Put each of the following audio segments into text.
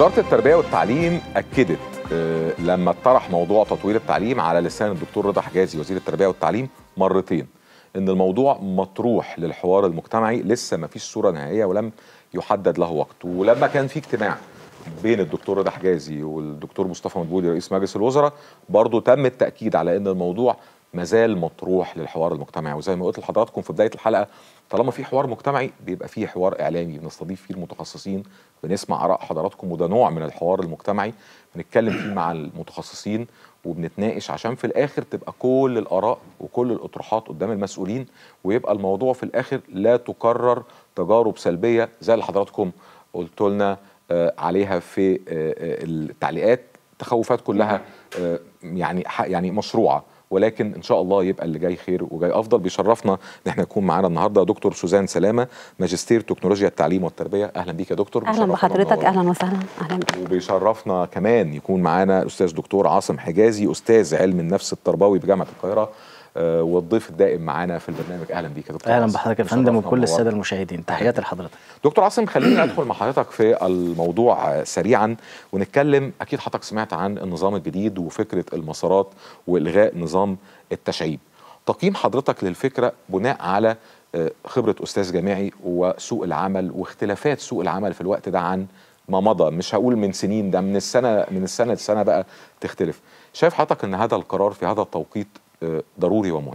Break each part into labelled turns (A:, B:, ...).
A: وزاره التربيه والتعليم اكدت آه، لما اطرح موضوع تطوير التعليم على لسان الدكتور رضا حجازي وزير التربيه والتعليم مرتين ان الموضوع مطروح للحوار المجتمعي لسه ما فيش صوره نهائيه ولم يحدد له وقت ولما كان في اجتماع بين الدكتور رضا حجازي والدكتور مصطفى مدبولي رئيس مجلس الوزراء برضو تم التاكيد على ان الموضوع مازال مطروح للحوار المجتمعي وزي ما قلت لحضراتكم في بدايه الحلقه طالما في حوار مجتمعي بيبقى فيه حوار اعلامي بنستضيف فيه المتخصصين بنسمع اراء حضراتكم وده نوع من الحوار المجتمعي بنتكلم فيه مع المتخصصين وبنتناقش عشان في الاخر تبقى كل الاراء وكل الاطروحات قدام المسؤولين ويبقى الموضوع في الاخر لا تكرر تجارب سلبيه زي اللي حضراتكم قلت لنا آه، عليها في آه، آه، التعليقات تخوفات كلها آه، يعني ح- يعني مشروعه ولكن ان شاء الله يبقى اللي جاي خير وجاي افضل بيشرفنا ان احنا نكون معانا النهارده دكتور سوزان سلامه ماجستير تكنولوجيا التعليم والتربيه اهلا بيك يا دكتور
B: اهلا
A: مشرفنا
B: بحضرتك
A: ومنورنا.
B: اهلا وسهلا اهلا بك
A: وبيشرفنا كمان يكون معانا الاستاذ دكتور عاصم حجازي استاذ علم النفس التربوي بجامعه القاهره آه، والضيف الدائم معانا في البرنامج اهلا بيك يا دكتور
C: اهلا
A: عاصم.
C: بحضرتك يا فندم
A: مشرفنا
C: وكل
A: ومنورنا.
C: الساده المشاهدين تحياتي لحضرتك
A: دكتور عاصم خليني ادخل مع حضرتك في الموضوع آه، سريعا ونتكلم اكيد حضرتك سمعت عن النظام الجديد وفكره المسارات والغاء نظام التشعيب تقييم حضرتك للفكره بناء على آه، خبره استاذ جامعي وسوق العمل واختلافات سوق العمل في الوقت ده عن ما مضى مش هقول من سنين ده من السنه من السنه لسنه بقى تختلف شايف حضرتك ان هذا القرار في هذا التوقيت آه، ضروري ومهم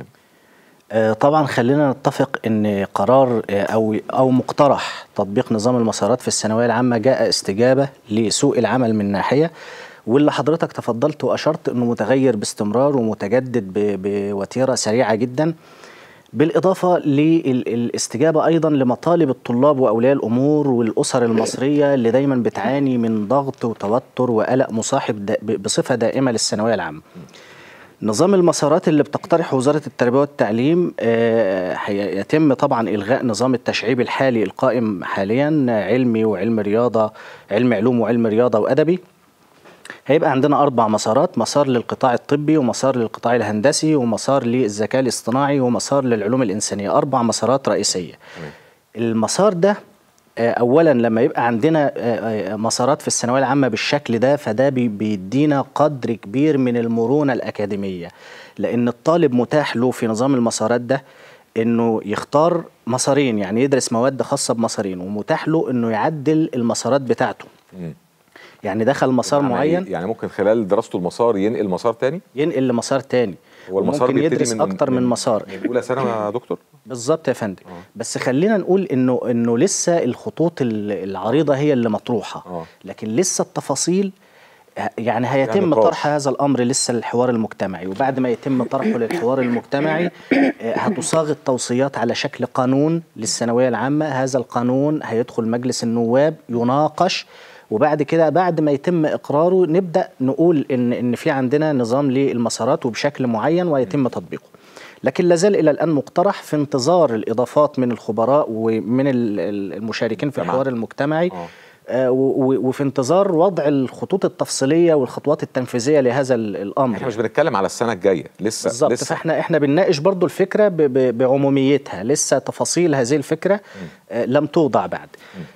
C: آه، طبعا خلينا نتفق ان قرار آه، او او مقترح تطبيق نظام المسارات في الثانويه العامه جاء استجابه لسوق العمل من ناحيه واللي حضرتك تفضلت واشرت انه متغير باستمرار ومتجدد ب- بوتيره سريعه جدا بالاضافه للاستجابه ايضا لمطالب الطلاب واولياء الامور والاسر المصريه اللي دايما بتعاني من ضغط وتوتر وقلق مصاحب دا- ب- بصفه دائمه للثانويه العامه نظام المسارات اللي بتقترحه وزارة التربية والتعليم آه، هي- يتم طبعا إلغاء نظام التشعيب الحالي القائم حاليا آه، علمي وعلم رياضة علم علوم وعلم رياضة وأدبي هيبقى عندنا أربع مسارات مسار للقطاع الطبي ومسار للقطاع الهندسي ومسار للذكاء الاصطناعي ومسار للعلوم الإنسانية أربع مسارات رئيسية المسار ده آه، اولا لما يبقى عندنا آه، آه، مسارات في الثانويه العامه بالشكل ده فده بي- بيدينا قدر كبير من المرونه الاكاديميه لان الطالب متاح له في نظام المسارات ده انه يختار مسارين يعني يدرس مواد خاصه بمسارين ومتاح له انه يعدل المسارات بتاعته
A: مم.
C: يعني دخل مسار
A: معنى
C: معين
A: إيه؟ يعني ممكن خلال دراسته المسار ينقل مسار تاني
C: ينقل لمسار تاني
A: هو المسار
C: ممكن
A: بيبتدي
C: يدرس
A: من
C: اكتر من, مسار
A: من اولى ثانوي يا دكتور
C: بالظبط يا فندم بس خلينا نقول انه انه لسه الخطوط ال- العريضه هي اللي مطروحه
A: آه.
C: لكن لسه التفاصيل ه- يعني هيتم
A: نقاش.
C: طرح هذا الامر لسه للحوار المجتمعي وبعد ما يتم طرحه للحوار المجتمعي آه، هتصاغ التوصيات على شكل قانون للثانويه العامه هذا القانون هيدخل مجلس النواب يناقش وبعد كده بعد ما يتم اقراره نبدا نقول ان ان في عندنا نظام للمسارات وبشكل معين ويتم تطبيقه لكن لازال الى الان مقترح في انتظار الاضافات من الخبراء ومن ال- ال- المشاركين في
A: تمام.
C: الحوار المجتمعي
A: آه.
C: آه، و- و- وفي انتظار وضع الخطوط التفصيليه والخطوات التنفيذيه لهذا ال- الامر
A: احنا مش بنتكلم على السنه الجايه لسه
C: بالظبط
A: لسه
C: فاحنا احنا بنناقش برضو الفكره ب- ب- بعموميتها لسه تفاصيل هذه الفكره آه، لم توضع بعد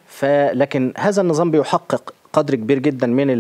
C: فلكن هذا النظام بيحقق قدر كبير جدا من ال-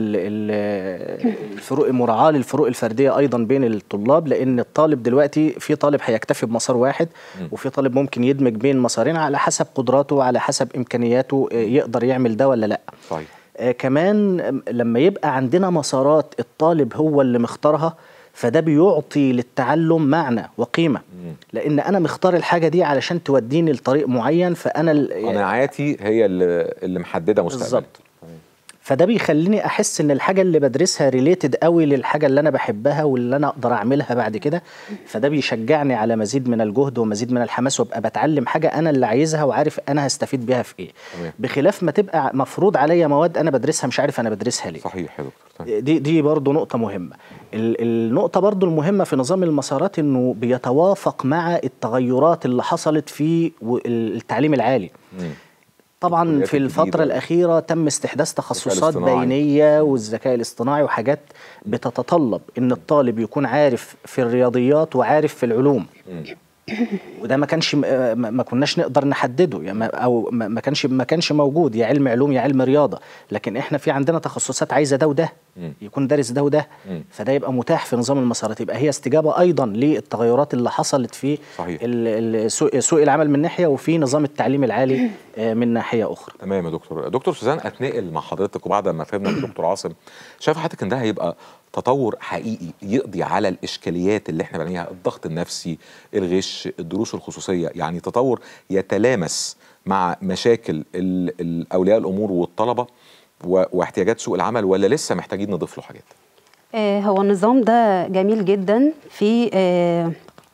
C: ال- الفروق المراعاه للفروق الفرديه ايضا بين الطلاب لان الطالب دلوقتي في طالب هيكتفي بمسار واحد وفي طالب ممكن يدمج بين مسارين على حسب قدراته وعلى حسب امكانياته آه، يقدر يعمل ده ولا لا
A: صحيح
C: آه، كمان آم، لما يبقى عندنا مسارات الطالب هو اللي مختارها فده بيعطي للتعلم معنى وقيمة لأن أنا مختار الحاجة دي علشان توديني لطريق معين فأنا ال-
A: قناعاتي هي اللي, اللي محدده مستقبلي
C: بالظبط فده بيخليني احس ان الحاجه اللي بدرسها ريليتد قوي للحاجه اللي انا بحبها واللي انا اقدر اعملها بعد كده فده بيشجعني على مزيد من الجهد ومزيد من الحماس وابقى بتعلم حاجه انا اللي عايزها وعارف انا هستفيد بيها في ايه
A: تمام.
C: بخلاف ما تبقى مفروض عليا مواد انا بدرسها مش عارف انا بدرسها ليه
A: صحيح يا دكتور تمام.
C: دي دي برضه نقطة مهمة. ال- النقطة برضه المهمة في نظام المسارات انه بيتوافق مع التغيرات اللي حصلت في و- التعليم العالي.
A: مم.
C: طبعا
A: الكليات
C: في الفترة
A: الجديدة.
C: الأخيرة تم استحداث تخصصات
A: الاصطناعي.
C: بينية والذكاء الاصطناعي وحاجات بتتطلب إن الطالب يكون عارف في الرياضيات وعارف في العلوم. وده ما كانش ما ما كناش نقدر نحدده يعني ما- او ما ما كانش ما كانش موجود يا علم علوم يا علم رياضه لكن احنا في عندنا تخصصات عايزه ده وده
A: مم.
C: يكون دارس ده وده
A: مم.
C: فده يبقى متاح في نظام المسارات يبقى هي استجابه ايضا للتغيرات اللي حصلت في
A: صحيح.
C: ال- ال- سوق سوق العمل من ناحيه وفي نظام التعليم العالي آه، من ناحيه اخرى
A: تمام يا دكتور دكتور سوزان اتنقل مع حضرتك وبعد ما فهمنا من دكتور عاصم شايف حضرتك ان ده هيبقى تطور حقيقي يقضي على الاشكاليات اللي احنا بنلاقيها الضغط النفسي الغش الدروس الخصوصيه يعني تطور يتلامس مع مشاكل ال- ال- اولياء الامور والطلبه و- واحتياجات سوق العمل ولا لسه محتاجين نضيف له حاجات
B: آه، هو النظام ده جميل جدا في آه،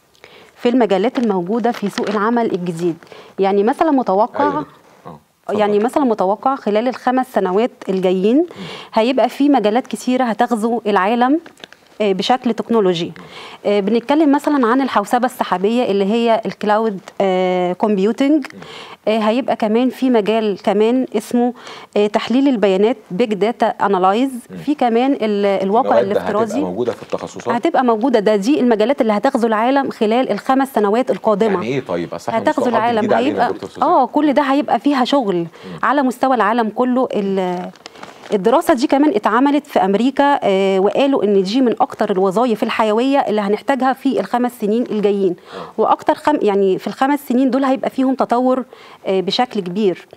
B: في المجالات الموجودة في سوق العمل الجديد يعني مثلا متوقع
A: أيوة يا دكتور. آه، اتفضل.
B: يعني مثلا متوقع خلال الخمس سنوات الجايين هيبقى في مجالات كثيرة هتغزو العالم آه، بشكل تكنولوجي آه، بنتكلم مثلا عن الحوسبة السحابية اللي هي الكلاود كومبيوتنج هيبقى كمان في مجال كمان اسمه آه، تحليل البيانات بيج داتا انالايز في كمان ال- الواقع
A: المواد هتبقى
B: الافتراضي
A: موجوده في التخصصات
B: هتبقى موجوده ده دي المجالات اللي هتغزو العالم خلال الخمس سنوات القادمه
A: يعني ايه طيب أصل إحنا
B: هتغزو
A: مصطلحات
B: العالم
A: جديدة علينا يا
B: هيبقى
A: دكتور سوزان.
B: اه كل ده هيبقى فيها شغل على مستوى العالم كله ال- الدراسه دي كمان اتعملت في امريكا آه وقالوا ان دي من اكتر الوظائف الحيويه اللي هنحتاجها في الخمس سنين الجايين واكتر خم يعني في الخمس سنين دول هيبقى فيهم تطور آه بشكل كبير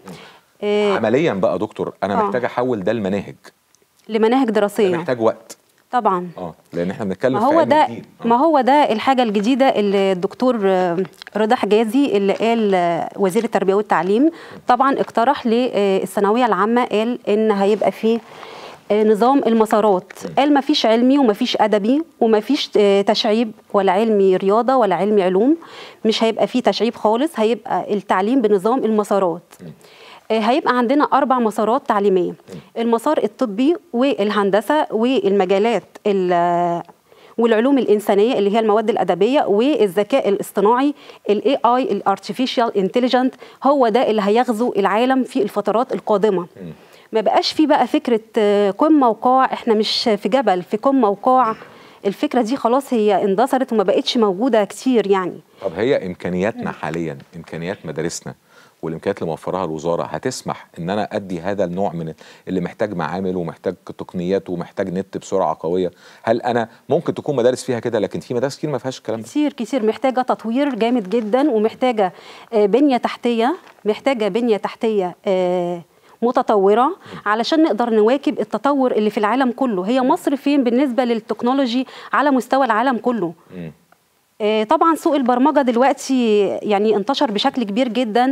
B: آه
A: عمليا بقى دكتور انا
B: آه.
A: محتاج احول ده لمناهج
B: لمناهج
A: ده
B: دراسيه
A: محتاج وقت
B: طبعا
A: اه لان احنا بنتكلم
B: ما
A: في
B: هو
A: علم
B: ده
A: جديد. آه.
B: ما هو ده الحاجه الجديده اللي الدكتور آه، رضا حجازي اللي قال آه، وزير التربيه والتعليم طبعا اقترح للثانويه العامه قال ان هيبقى فيه آه، نظام المسارات قال ما فيش علمي وما فيش ادبي وما فيش آه، تشعيب ولا علمي رياضه ولا علمي علوم مش هيبقى فيه تشعيب خالص هيبقى التعليم بنظام المسارات آه، هيبقى عندنا أربع مسارات تعليمية المسار الطبي والهندسة والمجالات ال- والعلوم الإنسانية اللي هي المواد الأدبية والذكاء الاصطناعي ال AI ال Artificial Intelligent هو ده اللي هيغزو العالم في الفترات القادمة ما بقاش في بقى فكرة آه، قمة وقاع احنا مش في جبل في قمة وقاع الفكرة دي خلاص هي اندثرت وما بقتش موجودة كتير يعني
A: طب هي امكانياتنا حاليا امكانيات مدارسنا والامكانيات اللي موفرها الوزاره هتسمح ان انا ادي هذا النوع من اللي محتاج معامل ومحتاج تقنيات ومحتاج نت بسرعه قويه هل انا ممكن تكون مدارس فيها كده لكن في مدارس كتير ما فيهاش الكلام ده
B: كتير كتير محتاجة تطوير جامد جدا ومحتاجة آه، بنية تحتية محتاجة بنية تحتية آه، متطورة علشان نقدر نواكب التطور اللي في العالم كله هي مصر فين بالنسبة للتكنولوجي على مستوى العالم كله
A: مم.
B: آه، طبعا سوق البرمجة دلوقتي يعني انتشر بشكل كبير جدا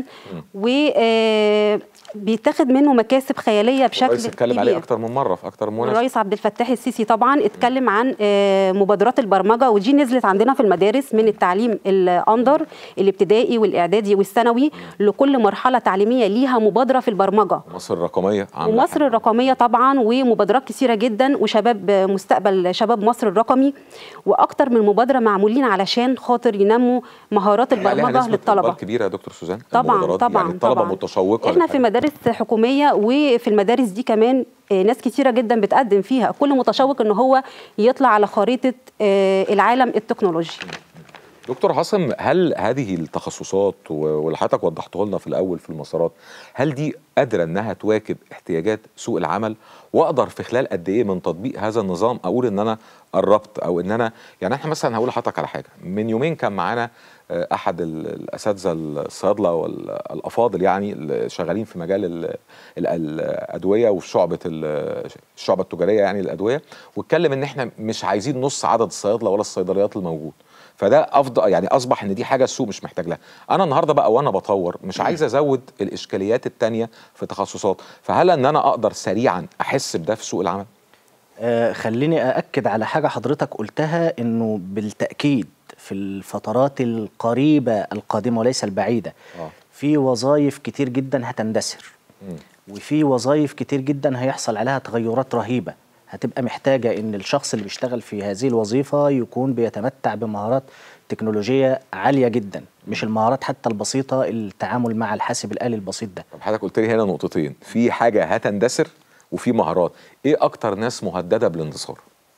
B: وبيتاخد منه مكاسب خيالية بشكل
A: الرئيس اتكلم عليه
B: كبير
A: اكتر من مره في اكتر من مناسبه
B: الرئيس عبد الفتاح السيسي طبعا اتكلم عن آه، مبادرات البرمجه ودي نزلت عندنا في المدارس من التعليم الاندر الابتدائي والاعدادي والثانوي لكل مرحله تعليميه ليها مبادره في البرمجه
A: مصر الرقميه عامله
B: ومصر
A: حاجة.
B: الرقميه طبعا ومبادرات كثيره جدا وشباب آه، مستقبل شباب مصر الرقمي واكتر من مبادره معمولين علشان خاطر ينموا مهارات
A: عليها
B: البرمجه
A: نسبة
B: للطلبه
A: إقبال كبيره يا دكتور سوزان
B: طبعا
A: المبادرات دي.
B: طبعا
A: يعني الطلبه
B: طبعا
A: متشوقه
B: احنا في
A: للحاجة.
B: مدارس حكوميه وفي المدارس دي كمان آه، ناس كتيره جدا بتقدم فيها كل متشوق ان هو يطلع على خريطه آه، العالم التكنولوجي
A: دكتور عاصم هل هذه التخصصات و- واللي حضرتك وضحته لنا في الاول في المسارات هل دي قادره انها تواكب احتياجات سوق العمل واقدر في خلال قد ايه من تطبيق هذا النظام اقول ان انا قربت او ان انا يعني احنا مثلا هقول لحضرتك على حاجه من يومين كان معانا آه، احد ال- الاساتذه الصيادله والافاضل يعني اللي شغالين في مجال ال- ال- الادويه وفي شعبه ال- الشعبه التجاريه يعني الادويه واتكلم ان احنا مش عايزين نص عدد الصيادله ولا الصيدليات الموجود فده افضل يعني اصبح ان دي حاجه السوق مش محتاج لها انا النهارده بقى وانا بطور مش عايز ازود الاشكاليات التانية في تخصصات فهل ان انا اقدر سريعا احس بده في سوق العمل
C: آه، خليني أأكد على حاجة حضرتك قلتها إنه بالتأكيد في الفترات القريبة القادمة وليس البعيدة
A: آه.
C: في وظائف كتير جدا هتندثر وفي وظائف كتير جدا هيحصل عليها تغيرات رهيبة هتبقى محتاجة إن الشخص اللي بيشتغل في هذه الوظيفة يكون بيتمتع بمهارات تكنولوجية عالية جدا مش المهارات حتى البسيطة التعامل مع الحاسب الآلي البسيط ده
A: طب حضرتك قلت لي هنا نقطتين في حاجه هتندثر وفي مهارات ايه اكتر ناس مهدده بالاندثار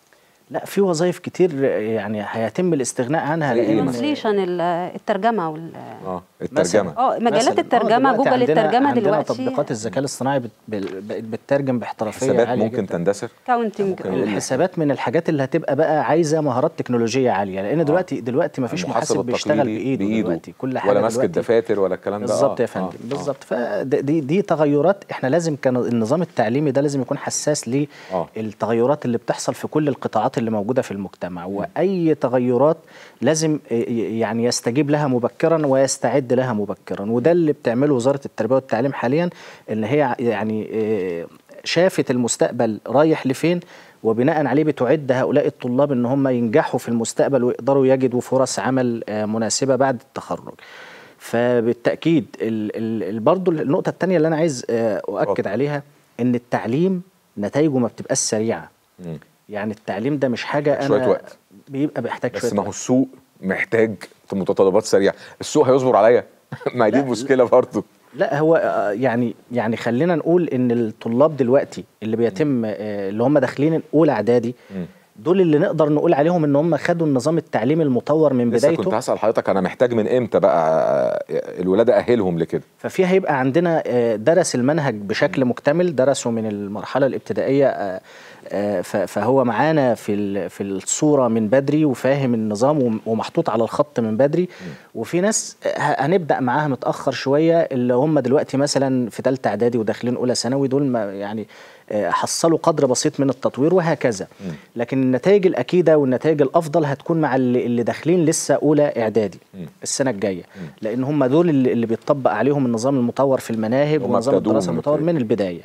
C: لا في وظائف كتير يعني هيتم الاستغناء عنها
A: زي إيه
C: لان
A: مثلاً؟
B: ترانسليشن الترجمه وال
A: اه الترجمه
B: اه مجالات
C: مثلاً.
B: الترجمه
C: دلوقتي
B: جوجل
C: عندنا
B: الترجمه
C: عندنا
B: دلوقتي
C: تطبيقات الذكاء الاصطناعي بت- بال- بقت بتترجم باحترافيه
A: حسابات
C: عاليه
A: ممكن
C: جدا.
A: تندثر
B: كاونتنج
A: ممكن يقل.
C: الحسابات من الحاجات اللي هتبقى بقى عايزه مهارات تكنولوجيه عاليه لان دلوقتي دلوقتي ما فيش
A: المحاسب
C: محاسب بيشتغل
A: التقليدي
C: بايده, دلوقتي كل حاجه
A: ولا ماسك
C: دلوقتي
A: الدفاتر ولا الكلام ده
C: بالظبط
A: آه،
C: يا فندم
A: آه، آه.
C: بالظبط فدي دي تغيرات احنا لازم كان النظام التعليمي ده لازم يكون حساس
A: آه.
C: للتغيرات اللي بتحصل في كل القطاعات اللي موجوده في المجتمع واي تغيرات لازم ي- يعني يستجيب لها مبكرا ويستعد لها مبكرا وده اللي بتعمله وزاره التربيه والتعليم حاليا ان هي يعني اه، شافت المستقبل رايح لفين وبناء عليه بتعد هؤلاء الطلاب ان هم ينجحوا في المستقبل ويقدروا يجدوا فرص عمل اه، مناسبه بعد التخرج فبالتاكيد ال- ال- ال- برضو النقطه الثانيه اللي انا عايز اه، اؤكد
A: اتفضل.
C: عليها ان التعليم نتائجه ما بتبقاش سريعه
A: مم.
C: يعني التعليم ده مش حاجه
A: محتاج
C: انا
A: شوية وقت.
C: بيبقى بيحتاج
A: بس
C: شويه
A: ما هو
C: وقت.
A: السوق محتاج في متطلبات سريعه السوق هيصبر عليا ما هي دي
C: لا،
A: المشكله برضه
C: لا هو آه، يعني يعني خلينا نقول ان الطلاب دلوقتي اللي بيتم آه، اللي هم داخلين اولى اعدادي
A: مم.
C: دول اللي نقدر نقول عليهم ان هم خدوا النظام التعليمي المطور من
A: لسه كنت
C: بدايته
A: هسال حضرتك انا محتاج من امتى بقى الولاده اهلهم لكده
C: ففي هيبقى عندنا آه، درس المنهج بشكل مكتمل درسه من المرحله الابتدائيه آه، آه، ف- فهو معانا في ال- في الصوره من بدري وفاهم النظام وم- ومحطوط على الخط من بدري وفي ناس آه، ه- هنبدا معاها متاخر شويه اللي هم دلوقتي مثلا في ثالثه اعدادي وداخلين اولى ثانوي دول ما يعني آه، حصلوا قدر بسيط من التطوير وهكذا لكن النتائج الاكيده والنتائج الافضل هتكون مع اللي, اللي داخلين لسه اولى اعدادي السنه الجايه لان هم دول اللي, اللي بيطبق عليهم النظام المطور في المناهج
A: هم
C: ونظام
A: ابتدوا
C: الدراسه
A: من
C: المطور
A: ابتدائي.
C: من البدايه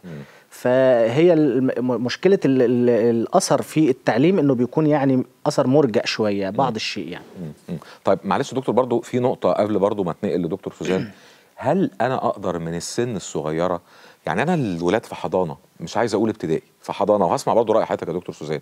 C: فهي الم- مشكله ال- ال- الاثر في التعليم انه بيكون يعني اثر مرجع شويه بعض الشيء يعني
A: مم. طيب معلش يا دكتور برضو في نقطة قبل برضو ما اتنقل لدكتور سوزان هل أنا أقدر من السن الصغيرة يعني أنا الولاد في حضانة مش عايز أقول ابتدائي في حضانة وهسمع برضو رأي حضرتك يا دكتور سوزان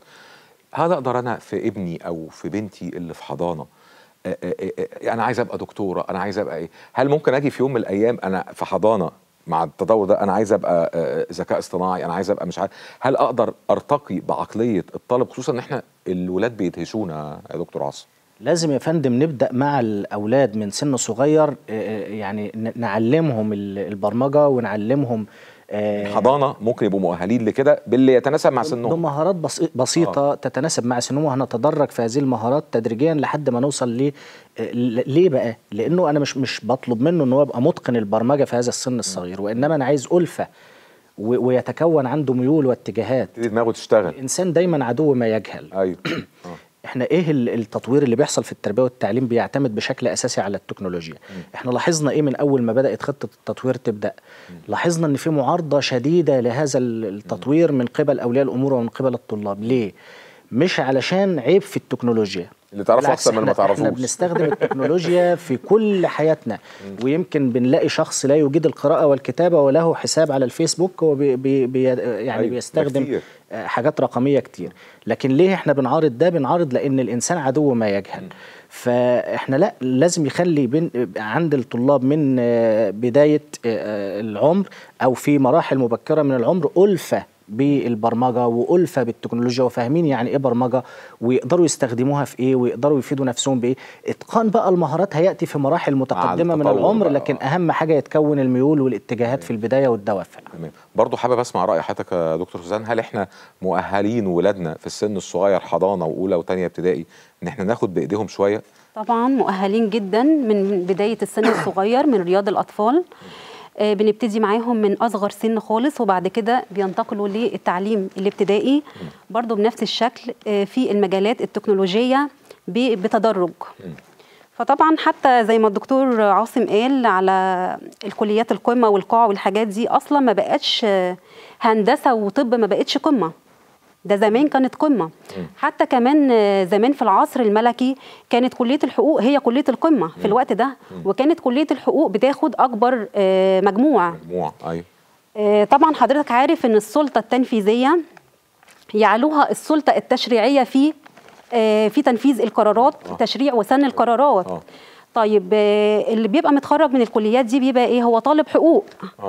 A: هل أقدر أنا في ابني أو في بنتي اللي في حضانة آه، آه، آه، آه، أنا عايز أبقى دكتورة أنا عايز أبقى إيه هل ممكن أجي في يوم من الأيام أنا في حضانة مع التطور ده انا عايز ابقى آه، ذكاء اصطناعي انا عايز ابقى مش عارف هل اقدر ارتقي بعقليه الطالب خصوصا ان احنا الولاد بيدهشونا يا دكتور عاصم
C: لازم يا فندم نبدا مع الاولاد من سن صغير آه، آه، يعني ن- نعلمهم ال- البرمجه ونعلمهم آه،
A: حضانه ممكن يبقوا مؤهلين لكده باللي يتناسب مع سنهم
C: بمهارات بسي- بسيطة آه. تتناسب مع سنهم وهنتدرج في هذه المهارات تدريجيا لحد ما نوصل ل ل- ليه بقى؟ لأنه أنا مش مش بطلب منه إن هو يبقى متقن البرمجة في هذا السن الصغير وإنما أنا عايز ألفة و- ويتكون عنده ميول واتجاهات
A: تبتدي دماغه تشتغل
C: الإنسان دايما عدو ما يجهل
A: ايوه آه.
C: احنا ايه ال- التطوير اللي بيحصل في التربيه والتعليم بيعتمد بشكل اساسي على التكنولوجيا احنا لاحظنا ايه من اول ما بدات خطه التطوير تبدا لاحظنا ان في معارضه شديده لهذا ال- التطوير من قبل اولياء الامور ومن قبل الطلاب ليه مش علشان عيب في التكنولوجيا
A: اللي تعرفه
C: بالعكس
A: أحسن من اللي ما
C: احنا- احنا
A: تعرفوش.
C: بنستخدم التكنولوجيا في كل حياتنا ويمكن بنلاقي شخص لا يجيد القراءه والكتابه وله حساب على الفيسبوك هو بي بي بي يعني
A: أيوة، ده
C: بيستخدم
A: كتير.
C: آه، حاجات رقميه كتير لكن ليه احنا بنعارض ده بنعارض لان الانسان عدو ما يجهل فاحنا لا لازم يخلي بين عند الطلاب من آه، بدايه آه، العمر او في مراحل مبكره من العمر الفه بالبرمجه والفه بالتكنولوجيا وفاهمين يعني ايه برمجه ويقدروا يستخدموها في ايه ويقدروا يفيدوا نفسهم بايه اتقان بقى المهارات هياتي في مراحل متقدمه من
A: التطور
C: العمر
A: بقى.
C: لكن اهم حاجه يتكون الميول والاتجاهات في البدايه والدوافع
A: تمام برضه حابب اسمع راي حضرتك يا دكتور سوزان هل احنا مؤهلين ولادنا في السن الصغير حضانه واولى وثانيه ابتدائي ان احنا ناخد بايديهم شويه
B: طبعا مؤهلين جدا من بدايه السن الصغير من رياض الاطفال آه، بنبتدي معاهم من اصغر سن خالص وبعد كده بينتقلوا للتعليم الابتدائي برضو بنفس الشكل آه، في المجالات التكنولوجيه ب- بتدرج فطبعا حتى زي ما الدكتور عاصم قال على الكليات القمه والقاع والحاجات دي اصلا ما بقتش آه، هندسه وطب ما بقتش قمه ده زمان كانت قمه حتى كمان آه، زمان في العصر الملكي كانت كليه الحقوق هي كليه القمه في الوقت ده وكانت كليه الحقوق بتاخد اكبر آه، مجموع
A: مجموعه ايوه
B: آه، طبعا حضرتك عارف ان السلطه التنفيذيه يعلوها السلطه التشريعيه في آه، في تنفيذ القرارات تشريع وسن القرارات
A: آه.
B: طيب آه، اللي بيبقى متخرج من الكليات دي بيبقى ايه هو طالب حقوق
A: اه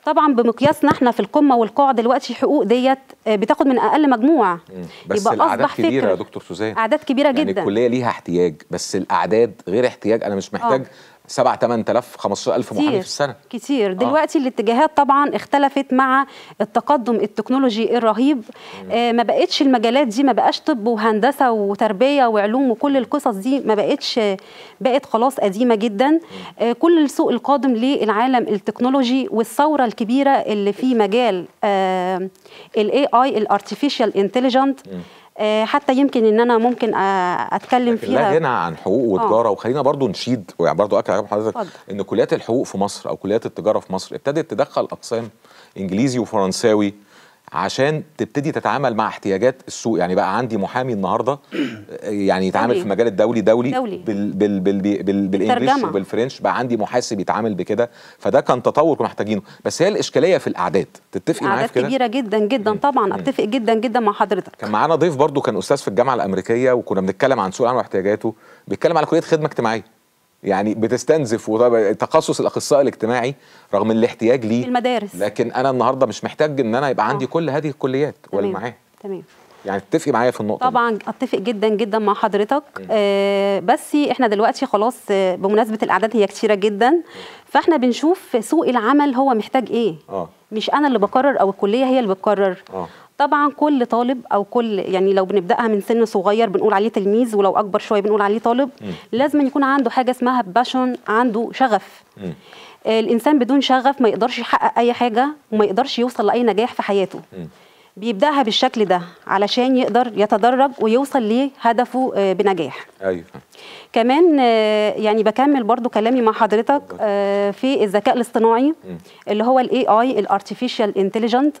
B: طبعا بمقياسنا احنا في القمه والقاع دلوقتي حقوق ديت آه، بتاخد من اقل مجموع
A: بس الاعداد كبيره يا دكتور سوزان
B: اعداد كبيره
A: يعني
B: جدا
A: الكليه ليها احتياج بس الاعداد غير احتياج انا مش محتاج
B: آه.
A: 7 8000 15000 محامي في السنه
B: كتير دلوقتي الاتجاهات طبعا اختلفت مع التقدم التكنولوجي الرهيب آه ما بقتش المجالات دي ما بقاش طب وهندسه وتربيه وعلوم وكل القصص دي ما بقتش بقت خلاص قديمه جدا آه كل السوق القادم للعالم التكنولوجي والثوره الكبيره اللي في مجال آه الاي اي الارتفيشال انتليجنت آه، حتى يمكن ان انا ممكن آه، اتكلم
A: لكن لا
B: فيها
A: غنى عن حقوق وتجاره وخلينا برضو نشيد ويعني برضو اكد على حضرتك
B: اتفضل.
A: ان كليات الحقوق في مصر او كليات التجاره في مصر ابتدت تدخل اقسام انجليزي وفرنساوي عشان تبتدي تتعامل مع احتياجات السوق يعني بقى عندي محامي النهارده يعني يتعامل
B: دولي.
A: في المجال الدولي دولي,
B: دولي.
A: بال بال بال بال بالانجلش
B: بالترجمة.
A: وبالفرنش بقى عندي محاسب يتعامل بكده فده كان تطور كنا محتاجينه بس هي الاشكاليه في الاعداد تتفقي معايا
B: اعداد
A: في كده
B: كبيره جدا جدا طبعا اتفق جدا جدا مع حضرتك
A: كان معانا ضيف برضو كان استاذ في الجامعه الامريكيه وكنا بنتكلم عن سوق العمل واحتياجاته بيتكلم على كليه خدمه اجتماعيه يعني بتستنزف وطبعا تخصص الاخصائي الاجتماعي رغم الاحتياج
B: في
A: ليه
B: المدارس
A: لكن انا النهارده مش محتاج ان انا يبقى عندي
B: آه.
A: كل هذه الكليات ولا
B: تمام
A: معاه
B: تمام
A: يعني تتفقي معايا في النقطه دي.
B: طبعا اتفق جدا جدا مع حضرتك آه بس احنا دلوقتي خلاص آه بمناسبه الاعداد هي كتيره جدا فاحنا بنشوف سوق العمل هو محتاج ايه
A: اه
B: مش انا اللي بقرر او الكليه هي اللي بتقرر
A: اه
B: طبعا كل طالب او كل يعني لو بنبداها من سن صغير بنقول عليه تلميذ ولو اكبر شويه بنقول عليه طالب لازم يكون عنده حاجه اسمها باشون عنده شغف
A: مم.
B: آه، الانسان بدون شغف ما يقدرش يحقق اي حاجه وما يقدرش يوصل لاي نجاح في حياته
A: مم.
B: بيبداها بالشكل ده علشان يقدر يتدرج ويوصل لهدفه آه، بنجاح
A: ايوه
B: كمان آه، يعني بكمل برضو كلامي مع حضرتك آه، في الذكاء الاصطناعي اللي هو الاي اي الارتفيشال انتليجنت